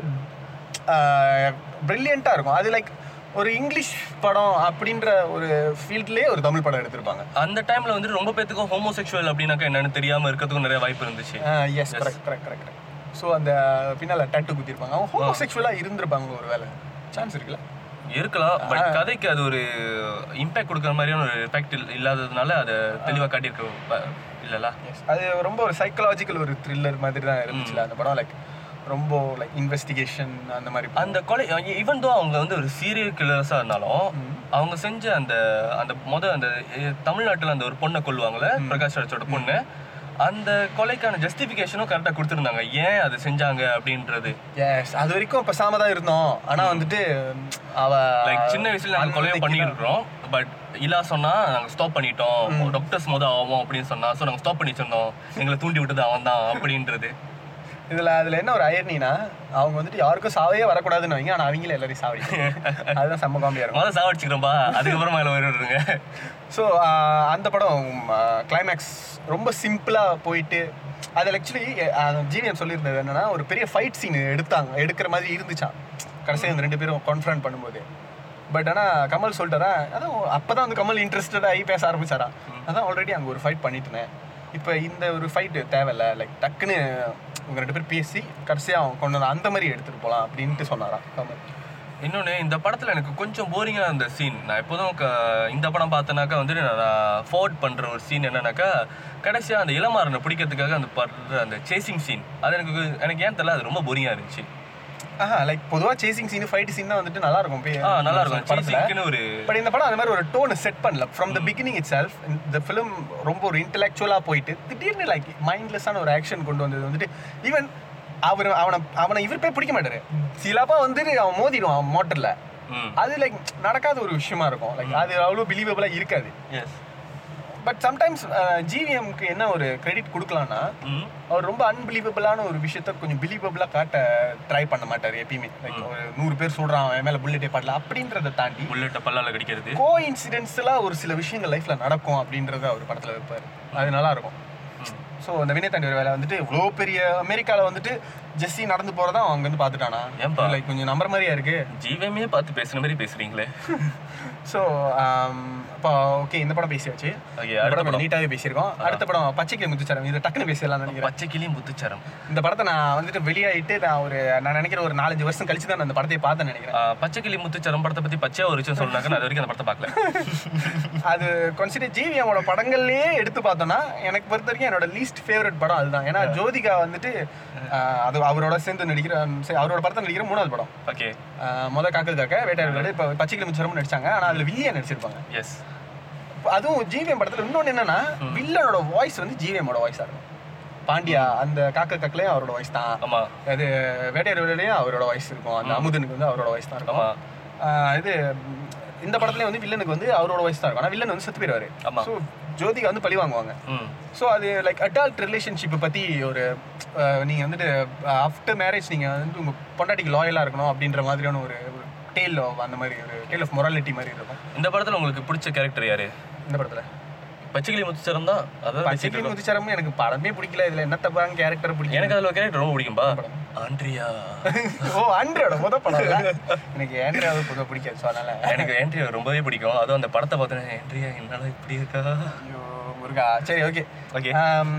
Speaker 2: பிரில்லியண்டா இருக்கும் அது லைக் ஒரு இங்கிலீஷ் படம் அப்படின்ற ஒரு ஃபீல்ட்லயே ஒரு தமிழ் படம் எடுத்திருப்பாங்க
Speaker 3: அந்த டைம்ல வந்து ரொம்ப பேத்துக்கும் ஹோமோசெக்சுவல் அப்படின்னாக்கா என்னன்னு தெரியாம இருக்கிறதுக்கும் நிறைய வாய்ப்பு இருந்துச்சு
Speaker 2: yes correct correct correct so அந்த பின்னால டட்டு குத்திருப்பாங்க அவங்க ஹோமோ செக்ஷுவலாக இருந்திருப்பாங்க ஒரு வேலை சான்ஸ் இருக்குல்ல
Speaker 3: இருக்கலாம் பட் கதைக்கு அது ஒரு இம்பாக்ட் கொடுக்குற மாதிரியான ஒரு எஃபெக்ட் இல்லாததுனால அதை தெளிவா காட்டியிருக்க ப- இல்லல
Speaker 2: Yes. அது ரொம்ப ஒரு சைக்கலாஜிக்கல் ஒரு த்ரில்லர் மாதிரி தான் இருந்துச்சுல அந்த படம் லைக் ரொம்ப லைக் இன்வெஸ்டிகேஷன் அந்த மாதிரி
Speaker 3: அந்த கொலை ஈவன் தோ அவங்க வந்து ஒரு சீரியல் கில்லர்ஸா இருந்தாலும் அவங்க செஞ்ச அந்த அந்த முத அந்த எ, தமிழ்நாட்டுல அந்த ஒரு பொண்ணை கொல்லுவாங்கல்ல பிரகாஷ் ராஜோட பொண்ணு அந்த கொலைக்கான ஜஸ்டிஃபிகேஷனும் கரெக்டா கொடுத்துருந்தாங்க ஏன் அது செஞ்சாங்க அப்படின்றது
Speaker 2: எஸ் அது வரைக்கும் பேசாம தான் இருந்தோம் ஆனா வந்துட்டு ம், அவ
Speaker 3: லைக் சின்ன வயசுல நாங்க கொலையை பண்ணிட்டு இருக்கிறோம் பட் இல்லா சொன்னா நாங்க ஸ்டாப் பண்ணிட்டோம் டாக்டர்ஸ் மொதல் ஆகும் அப்படின்னு சொன்னா ஸோ நாங்க ஸ்டாப் பண்ணி வச்சிருந்தோம் எங்களை தூண்டி விட்டது அவன் தான் அப்படின்றது
Speaker 2: இதுல அதுல என்ன ஒரு அயர்னினா அவங்க வந்துட்டு யாருக்கும் சாவே வரக்கூடாதுன்னு வைங்க ஆனா அவங்களே எல்லாரையும் சாவடி அதுதான் செம்ம காமெடியா இருக்கும்
Speaker 3: முதல்ல சாவடிச்சுக்கிறோம்பா அதுக்கப்புறமா அதில் வருடுங்க
Speaker 2: ஸோ அந்த படம் கிளைமேக்ஸ் ரொம்ப சிம்பிளாக போயிட்டு அதில் ஆக்சுவலி ஜிவிஎம் சொல்லியிருந்தது என்னன்னா ஒரு பெரிய ஃபைட் சீன் எடுத்தாங்க எடுக்கிற மாதிரி இருந்துச்சான் கடைசியாக இந்த ரெண்டு பேரும் கான்ஃபரன்ட் பண்ணும்போது பட் ஆனால் கமல் சொல்லிட்டாரா அதான் அப்போ தான் வந்து கமல் இன்ட்ரெஸ்டட் ஆகி பேச ஆரம்பிச்சாரா அதான் ஆல்ரெடி அங்கே ஒரு ஃபைட் பண்ணிட்டேன் இப்போ இந்த ஒரு ஃபைட்டு தேவையில்ல லைக் டக்குன்னு இவங்க ரெண்டு பேரும் பேசி கடைசியாக அவங்க கொண்டு வந்து அந்த மாதிரி எடுத்துகிட்டு போகலாம் அப்படின்ட்டு சொன்னாராம் கமல்
Speaker 3: இன்னொன்று இந்த படத்தில் எனக்கு கொஞ்சம் போரிங்காக இருந்த சீன் நான் எப்போதும் க- இந்த படம் பார்த்தனாக்கா வந்து நான் ஃபார்வர்ட் பண்ணுற ஒரு சீன் என்னன்னாக்கா கடைசியாக அந்த இளமாறனை பிடிக்கிறதுக்காக அந்த படுற அந்த சேசிங் சீன் அது எனக்கு எனக்கு ஏன் தெரியல அது ரொம்ப போரிங்காக இருந்துச்சு
Speaker 2: ஆஹா லைக் பொதுவாக சேசிங் சீன் ஃபைட் சீன் தான் வந்துட்டு நல்லா இருக்கும்
Speaker 3: ஆ நல்லா இருக்கும்
Speaker 2: படத்தில்
Speaker 3: சேசிங்க்குன்னு ஒரு
Speaker 2: பட் இந்த படம் அந்த மாதிரி ஒரு டோன் செட் பண்ணல from the beginning itself இந்த ஃபிலிம் ரொம்ப ஒரு இன்டெலெக்சுவலாக போயிட்டு திடீர்னு லைக் மைண்ட்லெஸ்ஸான ஒரு ஆக்ஷன் கொண்டு வந்தது வந்துட்டு ஈவன் அவர் அவனை அவனை இவர் போய் பிடிக்க மாட்டாரு சிலப்பா வந்துட்டு அவன் மோதிடுவான் மோட்டரில்
Speaker 3: ம்
Speaker 2: அது லைக் நடக்காத ஒரு விஷயமா இருக்கும் லைக் அது அவ்வளோ பிலீவபிளாக இருக்காது
Speaker 3: எஸ்
Speaker 2: பட் சம்டைம்ஸ் ஜிவிஎம்க்கு என்ன ஒரு கிரெடிட் கொடுக்கலாம்னா
Speaker 3: ம்
Speaker 2: அவர் ரொம்ப அன்பிலீவபிளான ஒரு விஷயத்த கொஞ்சம் பிலீவபிளாக காட்ட ட்ரை பண்ண மாட்டார் எப்பயுமே லைக் ஒரு நூறு பேர் சொல்கிறான் அவன் மேலே புல்லட்டே பாடல அப்படின்றத தாண்டி
Speaker 3: புல்லட்டை பல்லால கடிக்கிறது
Speaker 2: கோ இன்சிடென்ட்ஸ்லாம் ஒரு சில விஷயங்கள் லைஃப்ல நடக்கும் அப்படின்றத அவர் படத்துல வைப்பார் அது நல்லா இருக்கும் ஸோ அந்த வினய் தாண்டி வேலை வந்துட்டு இவ்வளோ பெரிய அமெரிக்காவில் வந்துட்டு ஜெஸ்ஸி நடந்து போகிறதா அவன் அங்கே வந்து பார்த்துட்டானா
Speaker 3: ஏன்பா?
Speaker 2: லைக் கொஞ்சம் நம்புற மாதிரியா இருக்கு
Speaker 3: ஜீவமே பார்த்து பேசுன மாதிரி பேசுறீங்களே
Speaker 2: ஸோ இப்போ ஓகே இந்த படம் பேசியாச்சு
Speaker 3: ஓகே
Speaker 2: இந்த
Speaker 3: அடுத்த
Speaker 2: படம்
Speaker 3: படம்
Speaker 2: நீட்டாகவே பேசியிருக்கோம் அடுத்த படம் பச்சைக்கிளி முத்துச்சாரம் இதை டக்குன்னு பேசிடலாம் நினைக்கிறேன்
Speaker 3: பச்சை கிளி முத்துச்சரம்
Speaker 2: இந்த படத்தை நான் வந்துட்டு வெளியாயிட்டு நான் ஒரு நான் நினைக்கிறேன் ஒரு நாலஞ்சு வருஷம் கழிச்சு தான் நான் அந்த படத்தை பார்த்தேன்னு நினைக்கிறேன்
Speaker 3: ஆ, பச்சை கிளி முத்துச்சரம் படத்தை பத்தி பச்சையா ஒரு விஷயம் சொன்னாக்க நான் அது வரைக்கும் அந்த படத்தை பார்க்கல
Speaker 2: அது கன்சிடர் ஜிவிஎமோட படங்கள்லயே எடுத்து பார்த்தோம்னா எனக்கு பொறுத்த வரைக்கும் என்னோட லீஸ்ட் ஃபேவரட் படம் அதுதான் ஏன்னா ஜோதிகா வந்துட்டு ஆஹ், அது அவரோட சேர்ந்து நடிக்கிற சரி, அவரோட படத்தை நடிக்கிற மூணாவது படம்
Speaker 3: ஓகே
Speaker 2: ஆஹ், முத காக்கு காக்க வேட்டையாடு இப்போ பச்சைக்கிளி முச்சரமும் நடிச்சாங்க ஆனால் அதில் வில்லியா நடிச்சிருப்பாங்க
Speaker 3: எஸ்
Speaker 2: இப்ப அதுவும் ஜிவிஎம் படத்தில் இன்னொன்று என்னன்னா வில்லனோட வாய்ஸ் வந்து ஜிவிஎமோட வாய்ஸாக இருக்கும் பாண்டியா அந்த காக்க காக்கலையும் அவரோட வாய்ஸ் தான்
Speaker 3: ஆமா
Speaker 2: அது வேட்டையாடு வேலையும் அவரோட வாய்ஸ் இருக்கும் அந்த அமுதனுக்கு வந்து அவரோட வாய்ஸ் தான் இருக்கும்
Speaker 3: ஆமா
Speaker 2: ஆஹ் இது ம், இந்த படத்துலயும் வந்து வில்லனுக்கு வந்து அவரோட வாய்ஸ் தான் இருக்கும் ஆனால் வில்லன் வந்து செத்து போயிடுவாரு
Speaker 3: ஆமா.
Speaker 2: ஸோ ஜோதிகா வந்து பழி வாங்குவாங்க
Speaker 3: ம்
Speaker 2: ஸோ அது லைக் அடால்ட் ரிலேஷன்ஷிப்பை பற்றி ஒரு நீங்கள் வந்துட்டு ஆஃப்டர் மேரேஜ் நீங்கள் வந்து உங்கள் பொண்டாட்டிக்கு லாயலாக இருக்கணும் அப்படின்ற மாதிரியான ஒரு டேல் அந்த மாதிரி ஒரு டேல் ஆஃப் மொராலிட்டி மாதிரி இருக்கும்
Speaker 3: இந்த படத்துல உங்களுக்கு பிடிச்ச கேரக்டர் யாரு
Speaker 2: இந்த படத்தில்
Speaker 3: பச்சைக்கிளி முத்துச்சரம் தான் அதான் பேசிட்டு
Speaker 2: பச்சைக்கிளி
Speaker 3: இருக்கோம்.
Speaker 2: முத்துச்சரமும் எனக்கு படமே பிடிக்கல இதில் என்ன தப்பாங்க கேரக்டர் பிடிக்கும்
Speaker 3: எனக்கு அதுல ஒரு கேரக்டர் ரொம்ப பிடிக்கும்பா ஆண்ட்ரியா
Speaker 2: ஓ ஆண்ட்ரியோட முத படம் இல்ல? எனக்கு ஆண்ட்ரியாவை பொதுவாக பிடிக்காது ஸோ அதனால
Speaker 3: எனக்கு ஆண்ட்ரியா ரொம்பவே பிடிக்கும் அதுவும் அந்த படத்தை பார்த்தேன் ஆண்ட்ரியா என்னடா இப்படி இருக்கா
Speaker 2: ஐயோ முருகா சரி ஓகே
Speaker 3: ஓகே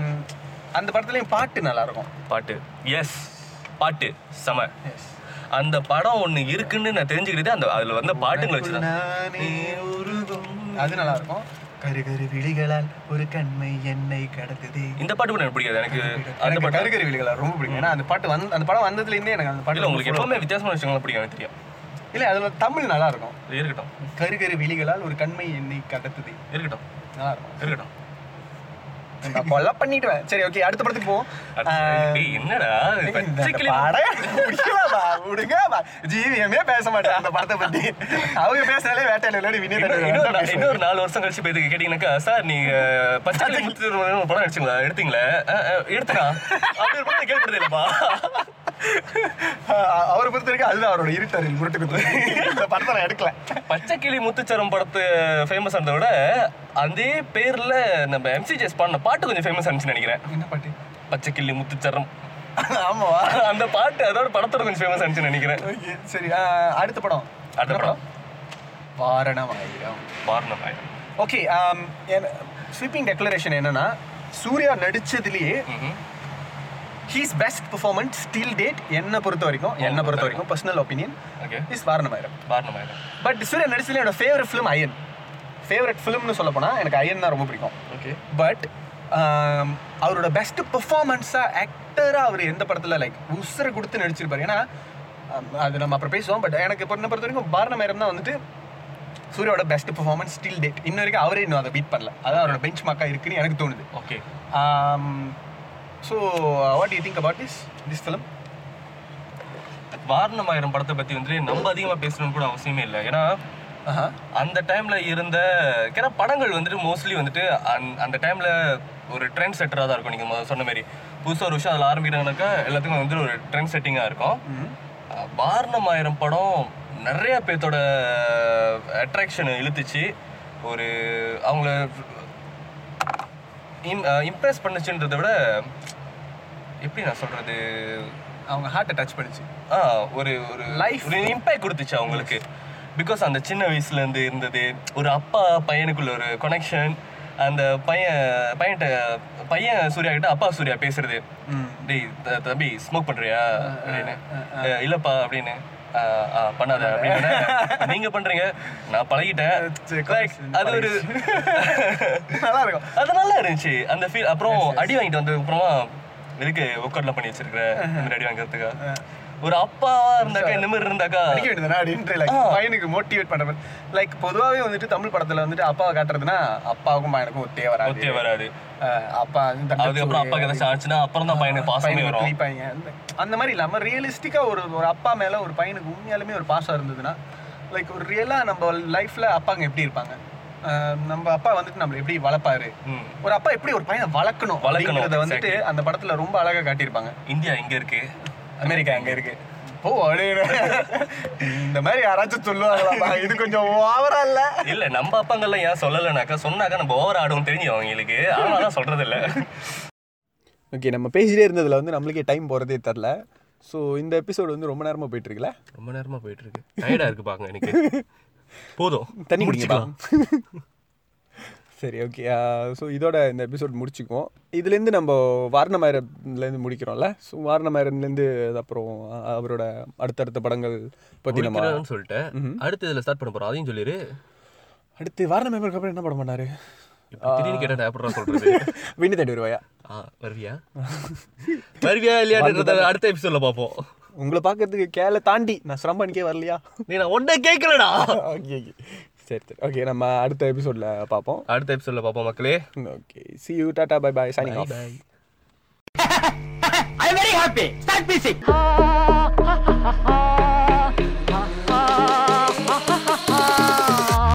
Speaker 2: அந்த படத்துலயும் பாட்டு நல்லா இருக்கும்
Speaker 3: பாட்டு எஸ் பாட்டு செம
Speaker 2: எஸ்
Speaker 3: அந்த படம் ஒண்ணு இருக்குன்னு நான் தெரிஞ்சுக்கிட்டது அந்த அதுல வந்த பாட்டுங்களை வச்சுதான்
Speaker 2: நானே உருகும். அது நல்லா இருக்கும் கரு கரு விழிகளால் ஒரு கண்மை என்னை கடத்துதே
Speaker 3: இந்த பாட்டு கூட எனக்கு பிடிக்காது எனக்கு அந்த
Speaker 2: எனக்கு
Speaker 3: பாட்டு
Speaker 2: கரு கரு விழிகளால் ரொம்ப பிடிக்கும் ஏன்னா அந்த பாட்டு வந்து அந்த படம் வந்ததுல இருந்தே எனக்கு அந்த
Speaker 3: இல்ல
Speaker 2: பாட்டு
Speaker 3: உங்களுக்கு எப்பவுமே வித்தியாசமான விஷயங்கள்லாம் பிடிக்கும் எனக்கு தெரியும்
Speaker 2: இல்ல அதுல தமிழ் நல்லா இருக்கும்
Speaker 3: இது இருக்கட்டும்
Speaker 2: கரு கரு விழிகளால் ஒரு கண்மை என்னை கடத்துதே
Speaker 3: இருக்கட்டும்
Speaker 2: நல்லா இருக்கும்
Speaker 3: இருக்கட்டும்
Speaker 2: நான் கொலை பண்ணிடுவேன் சரி ஓகே அடுத்த படத்துக்கு போவோம் ஆஹ்,
Speaker 3: டேய், என்னடா
Speaker 2: இந்த
Speaker 3: பச்சைக்கிளி
Speaker 2: படம் முடியலப்பா, விடுங்கப்பா. ஜீவியமே பேச மாட்டேன் அந்த படத்தை பத்தி அவங்க பேசினாலே வேட்டையில விளையாடி வினய்
Speaker 3: இன்னொரு-
Speaker 2: தண்டனை
Speaker 3: இன்னொரு
Speaker 2: தான்
Speaker 3: நா-
Speaker 2: பேசுவாரு.
Speaker 3: இன்னொரு நாலு வருஷம் கழிச்சு போய் இதுக்கு கேட்டீங்கன்னாக்கா சார் நீங்க பச்சை முத்து ஒரு படம் நடிச்சீங்களா எடுத்தீங்களா அஹ், அஹ், எடுத்தனா அப்படி ஒரு படம் கேள்விப்படுது இல்லப்பா
Speaker 2: ஆஹ் அவரை பொறுத்த வரைக்கும் அதுதான் அவரோட இருட்டறில் முரட்டு குத்து இந்த படத்தை நான் எடுக்கல
Speaker 3: பச்சைக்கிளி முத்துச்சரம் படத்து ஃபேமஸ் ஆனதை விட அதே பேர்ல நம்ம எம்சிஜிஎஸ் பாடின பாட்டு கொஞ்சம் ஃபேமஸ் ஆனிச்சுன்னு நினைக்கிறேன்
Speaker 2: என்ன பாட்டு
Speaker 3: பச்சைக்கிளி முத்துச்சரம்
Speaker 2: ஆமாவா
Speaker 3: அந்த பாட்டு அதோட படத்தோட கொஞ்சம் ஃபேமஸ் ஆனிச்சுன்னு நினைக்கிறேன்
Speaker 2: ஓகே சரி ஆஹ் அடுத்த படம்
Speaker 3: அடுத்த படம்
Speaker 2: வாரணமாயிரம்
Speaker 3: வாரணம் ஆயிரம்
Speaker 2: ஓகே ஸ்வீப்பிங் டெக்ளரேஷன் என்னன்னா சூர்யா நடிச்சதுலயே he's best performance still date என்னை பொறுத்த வரைக்கும் என்னை பொறுத்த வரைக்கும் personal opinion
Speaker 3: okay
Speaker 2: is Vaaranam Aayiram
Speaker 3: Vaaranam Aayiram
Speaker 2: but Suriya நடிச்சதுல என்னோட ஃபேவரட் ஃபிலிம் அயன் ஃபேவரட் ஃபிலிம்னு சொல்ல போனா எனக்கு அயன் தான் ரொம்ப பிடிக்கும்
Speaker 3: ஓகே
Speaker 2: பட் அவரோட பெஸ்ட் பெர்ஃபார்மன்ஸாக ஆக்டராக அவர் எந்த படத்தில் லைக் உசுரை கொடுத்து நடிச்சிருப்பாரு ஏன்னா um, அது நம்ம அப்புறம் பேசுவோம் பட் எனக்கு இப்போ என்ன பொறுத்த வரைக்கும் பாரணமேரம் தான் வந்துட்டு சூர்யாவோட பெஸ்ட் பெர்ஃபார்மன்ஸ் ஸ்டில் டேட் இன்ன வரைக்கும் அவரே இன்னும் அதை பீட் பண்ணல அதான் அவரோட பெஞ்ச் மார்க்காக இருக்குன்னு எனக்கு தோணுது
Speaker 3: okay
Speaker 2: so what you think about this this film
Speaker 3: Vaaranam Aayiram படத்தை பத்தி வந்து நம்ம அதிகமா பேசணும்னு கூட அவசியமே இல்லை ஏன்னா அந்த டைம்ல இருந்த ஏன்னா படங்கள் வந்துட்டு மோஸ்ட்லி வந்துட்டு அந்த- அந்த டைம்ல ஒரு ட்ரெண்ட் செட்டராக தான் இருக்கும் நீங்க முதல்ல சொன்ன மாதிரி புதுசா ஒரு விஷயம் அதில் ஆரம்பிக்கிறாங்கனாக்கா எல்லாத்துக்கும் வந்து ஒரு ட்ரெண்ட் செட்டிங்காக இருக்கும் அஹ் வாரணம் ஆயிரம் படம் நிறைய பேர்த்தோட அட்ராக்ஷனை இழுத்துச்சு ஒரு அவங்கள இம்ப்ரெஸ் பண்ணுச்சுன்றதை விட எப்படி நான் சொல்றது
Speaker 2: அவங்க ஹார்ட்டை டச் பண்ணிச்சு
Speaker 3: ஆ ஒரு ஒரு
Speaker 2: Life.
Speaker 3: ஒரு இம்பேக்ட் கொடுத்துச்சு அவங்களுக்கு பிகாஸ் அந்த சின்ன வயசுல இருந்து இருந்தது ஒரு அப்பா பையனுக்குள்ள ஒரு கனெக்ஷன் அந்த பையன் பையன்கிட்ட பையன் சூர்யா கிட்ட அப்பா சூர்யா பேசுறது
Speaker 2: ம்
Speaker 3: டேய் த- தம்பி ஸ்மோக் பண்றியா அப்படின்னு "அஹ், இல்லப்பா அப்படின்னு "அஹ், அஹ், பண்ணாத அப்படின்னு நீங்க பண்றீங்க நான் பழகிட்டேன்
Speaker 2: சரி,
Speaker 3: Like, அது ஒரு
Speaker 2: நல்லா இருக்கும்
Speaker 3: அது நல்லா இருந்துச்சு அந்த ஃபீல் அப்புறம் அடி வாங்கிட்டு வந்ததுக்கு அப்புறமா எதுக்கு ஒர்க் பண்ணி வச்சிருக்கிற இந்த மாதிரி அடி வாங்குறதுக்கா ஒரு அப்பாவா இருந்தாக்கா இந்த மாதிரி இருந்தாக்கா
Speaker 2: படிக்க வேண்டியதுனா அப்படின்ட்டு லைக் பையனுக்கு மோட்டிவேட் பண்ற மாதிரி லைக் பொதுவாகவே வந்துட்டு தமிழ் படத்துல வந்துட்டு அப்பாவை காட்டுறதுனா அப்பாவுக்கும் பையனுக்கும் ஒத்தே வராது
Speaker 3: ஒத்தே வராது
Speaker 2: அஹ் அப்பா வந்து தண்டை
Speaker 3: அதுக்கப்புறம் அப்பாக்கு ஏதாச்சும் ஆச்சுன்னா அப்புறம் தான் பையனுக்கு பாசமே
Speaker 2: பையனுக்கு
Speaker 3: வரும்
Speaker 2: கிழிப்பாங்க. அந்த- அந்த மாதிரி இல்லாம ரியலிஸ்டிக்கா ஒரு ஒரு அப்பா மேல ஒரு பையனுக்கு உண்மையாலுமே ஒரு பாசம் இருந்ததுன்னா லைக் ஒரு ரியலா நம்ம லைஃப்ல அப்பாங்க எப்படி இருப்பாங்க அஹ் நம்ம அப்பா வந்துட்டு நம்மள எப்படி வளர்ப்பாரு
Speaker 3: ம்.
Speaker 2: ஒரு அப்பா எப்படி ஒரு பையனை வளர்க்கணும்
Speaker 3: வளர்க்கணும்,
Speaker 2: வளர்க்கறத வந்துட்டு அந்த படத்துல ரொம்ப அழகா காட்டியிருப்பாங்க
Speaker 3: இந்தியா எங்க இருக்கு
Speaker 2: அமெரிக்கா அங்க இருக்கு போ அப்படின்னு இந்த மாதிரி யாராச்சும் சொல்லுவாங்களா இது கொஞ்சம் ஓவரா இல்ல
Speaker 3: இல்ல நம்ம அப்பாங்கெல்லாம் ஏன் சொல்லலைனாக்கா சொன்னாக்கா நம்ம ஓவர் ஆடும் தெரியும் அவங்களுக்கு அதனால சொல்றது இல்ல
Speaker 2: ஓகே நம்ம பேசிட்டே இருந்ததுல வந்து நம்மளுக்கே டைம் போறதே தெரில ஸோ இந்த எபிசோடு வந்து ரொம்ப நேரமா போயிட்டு இருக்குல்ல
Speaker 3: ரொம்ப நேரமா போயிட்டு இருக்கு டயர்டா இருக்கு பாங்க எனக்கு போதும்
Speaker 2: தண்ணி
Speaker 3: முடிச்சுக்கலாம்
Speaker 2: சரி ஓகே ஸோ இதோட இந்த எபிசோட் முடிச்சுக்குவோம் இதுலேருந்து நம்ம வாரணமாயிரம்லேருந்து முடிக்கிறோம்ல ஸோ வாரணமாயிரம்லேருந்து அப்புறம் அ- அவரோட அடுத்தடுத்த படங்கள் பற்றி நம்ம
Speaker 3: முடிக்கிறோம்னு சொல்லிட்டேன் அடுத்து இதுல ஸ்டார்ட் பண்ண போறோம் அதையும் சொல்லிரு
Speaker 2: அடுத்து வாரணமாயிரம் அப்புறம் என்ன படம் பண்ணாரு
Speaker 3: இப்ப திடீர்னு கேட்டா நான் எப்படிடா சொல்றது
Speaker 2: விண்ணு தேடி வருவாயா
Speaker 3: ஆ வருவியா வருவியா இல்லையான்றத அடுத்த எபிசோட்ல பாப்போம்
Speaker 2: உங்களை பார்க்கறதுக்கு கேல தாண்டி நான் சிரம்பனிக்கே வரலையா
Speaker 3: நீ நான் ஒன்றை கேட்கலடா
Speaker 2: ஓகே ஓகே சரி சரி ஓகே நம்ம அடுத்த எபிசோடில் பார்ப்போம்
Speaker 3: அடுத்த எபிசோட்ல பாப்போம் மக்களே
Speaker 2: ஓகே சி யூ டாட்டா bye bye signing off
Speaker 3: bye
Speaker 1: I am very happy. Start music.
Speaker 4: Ah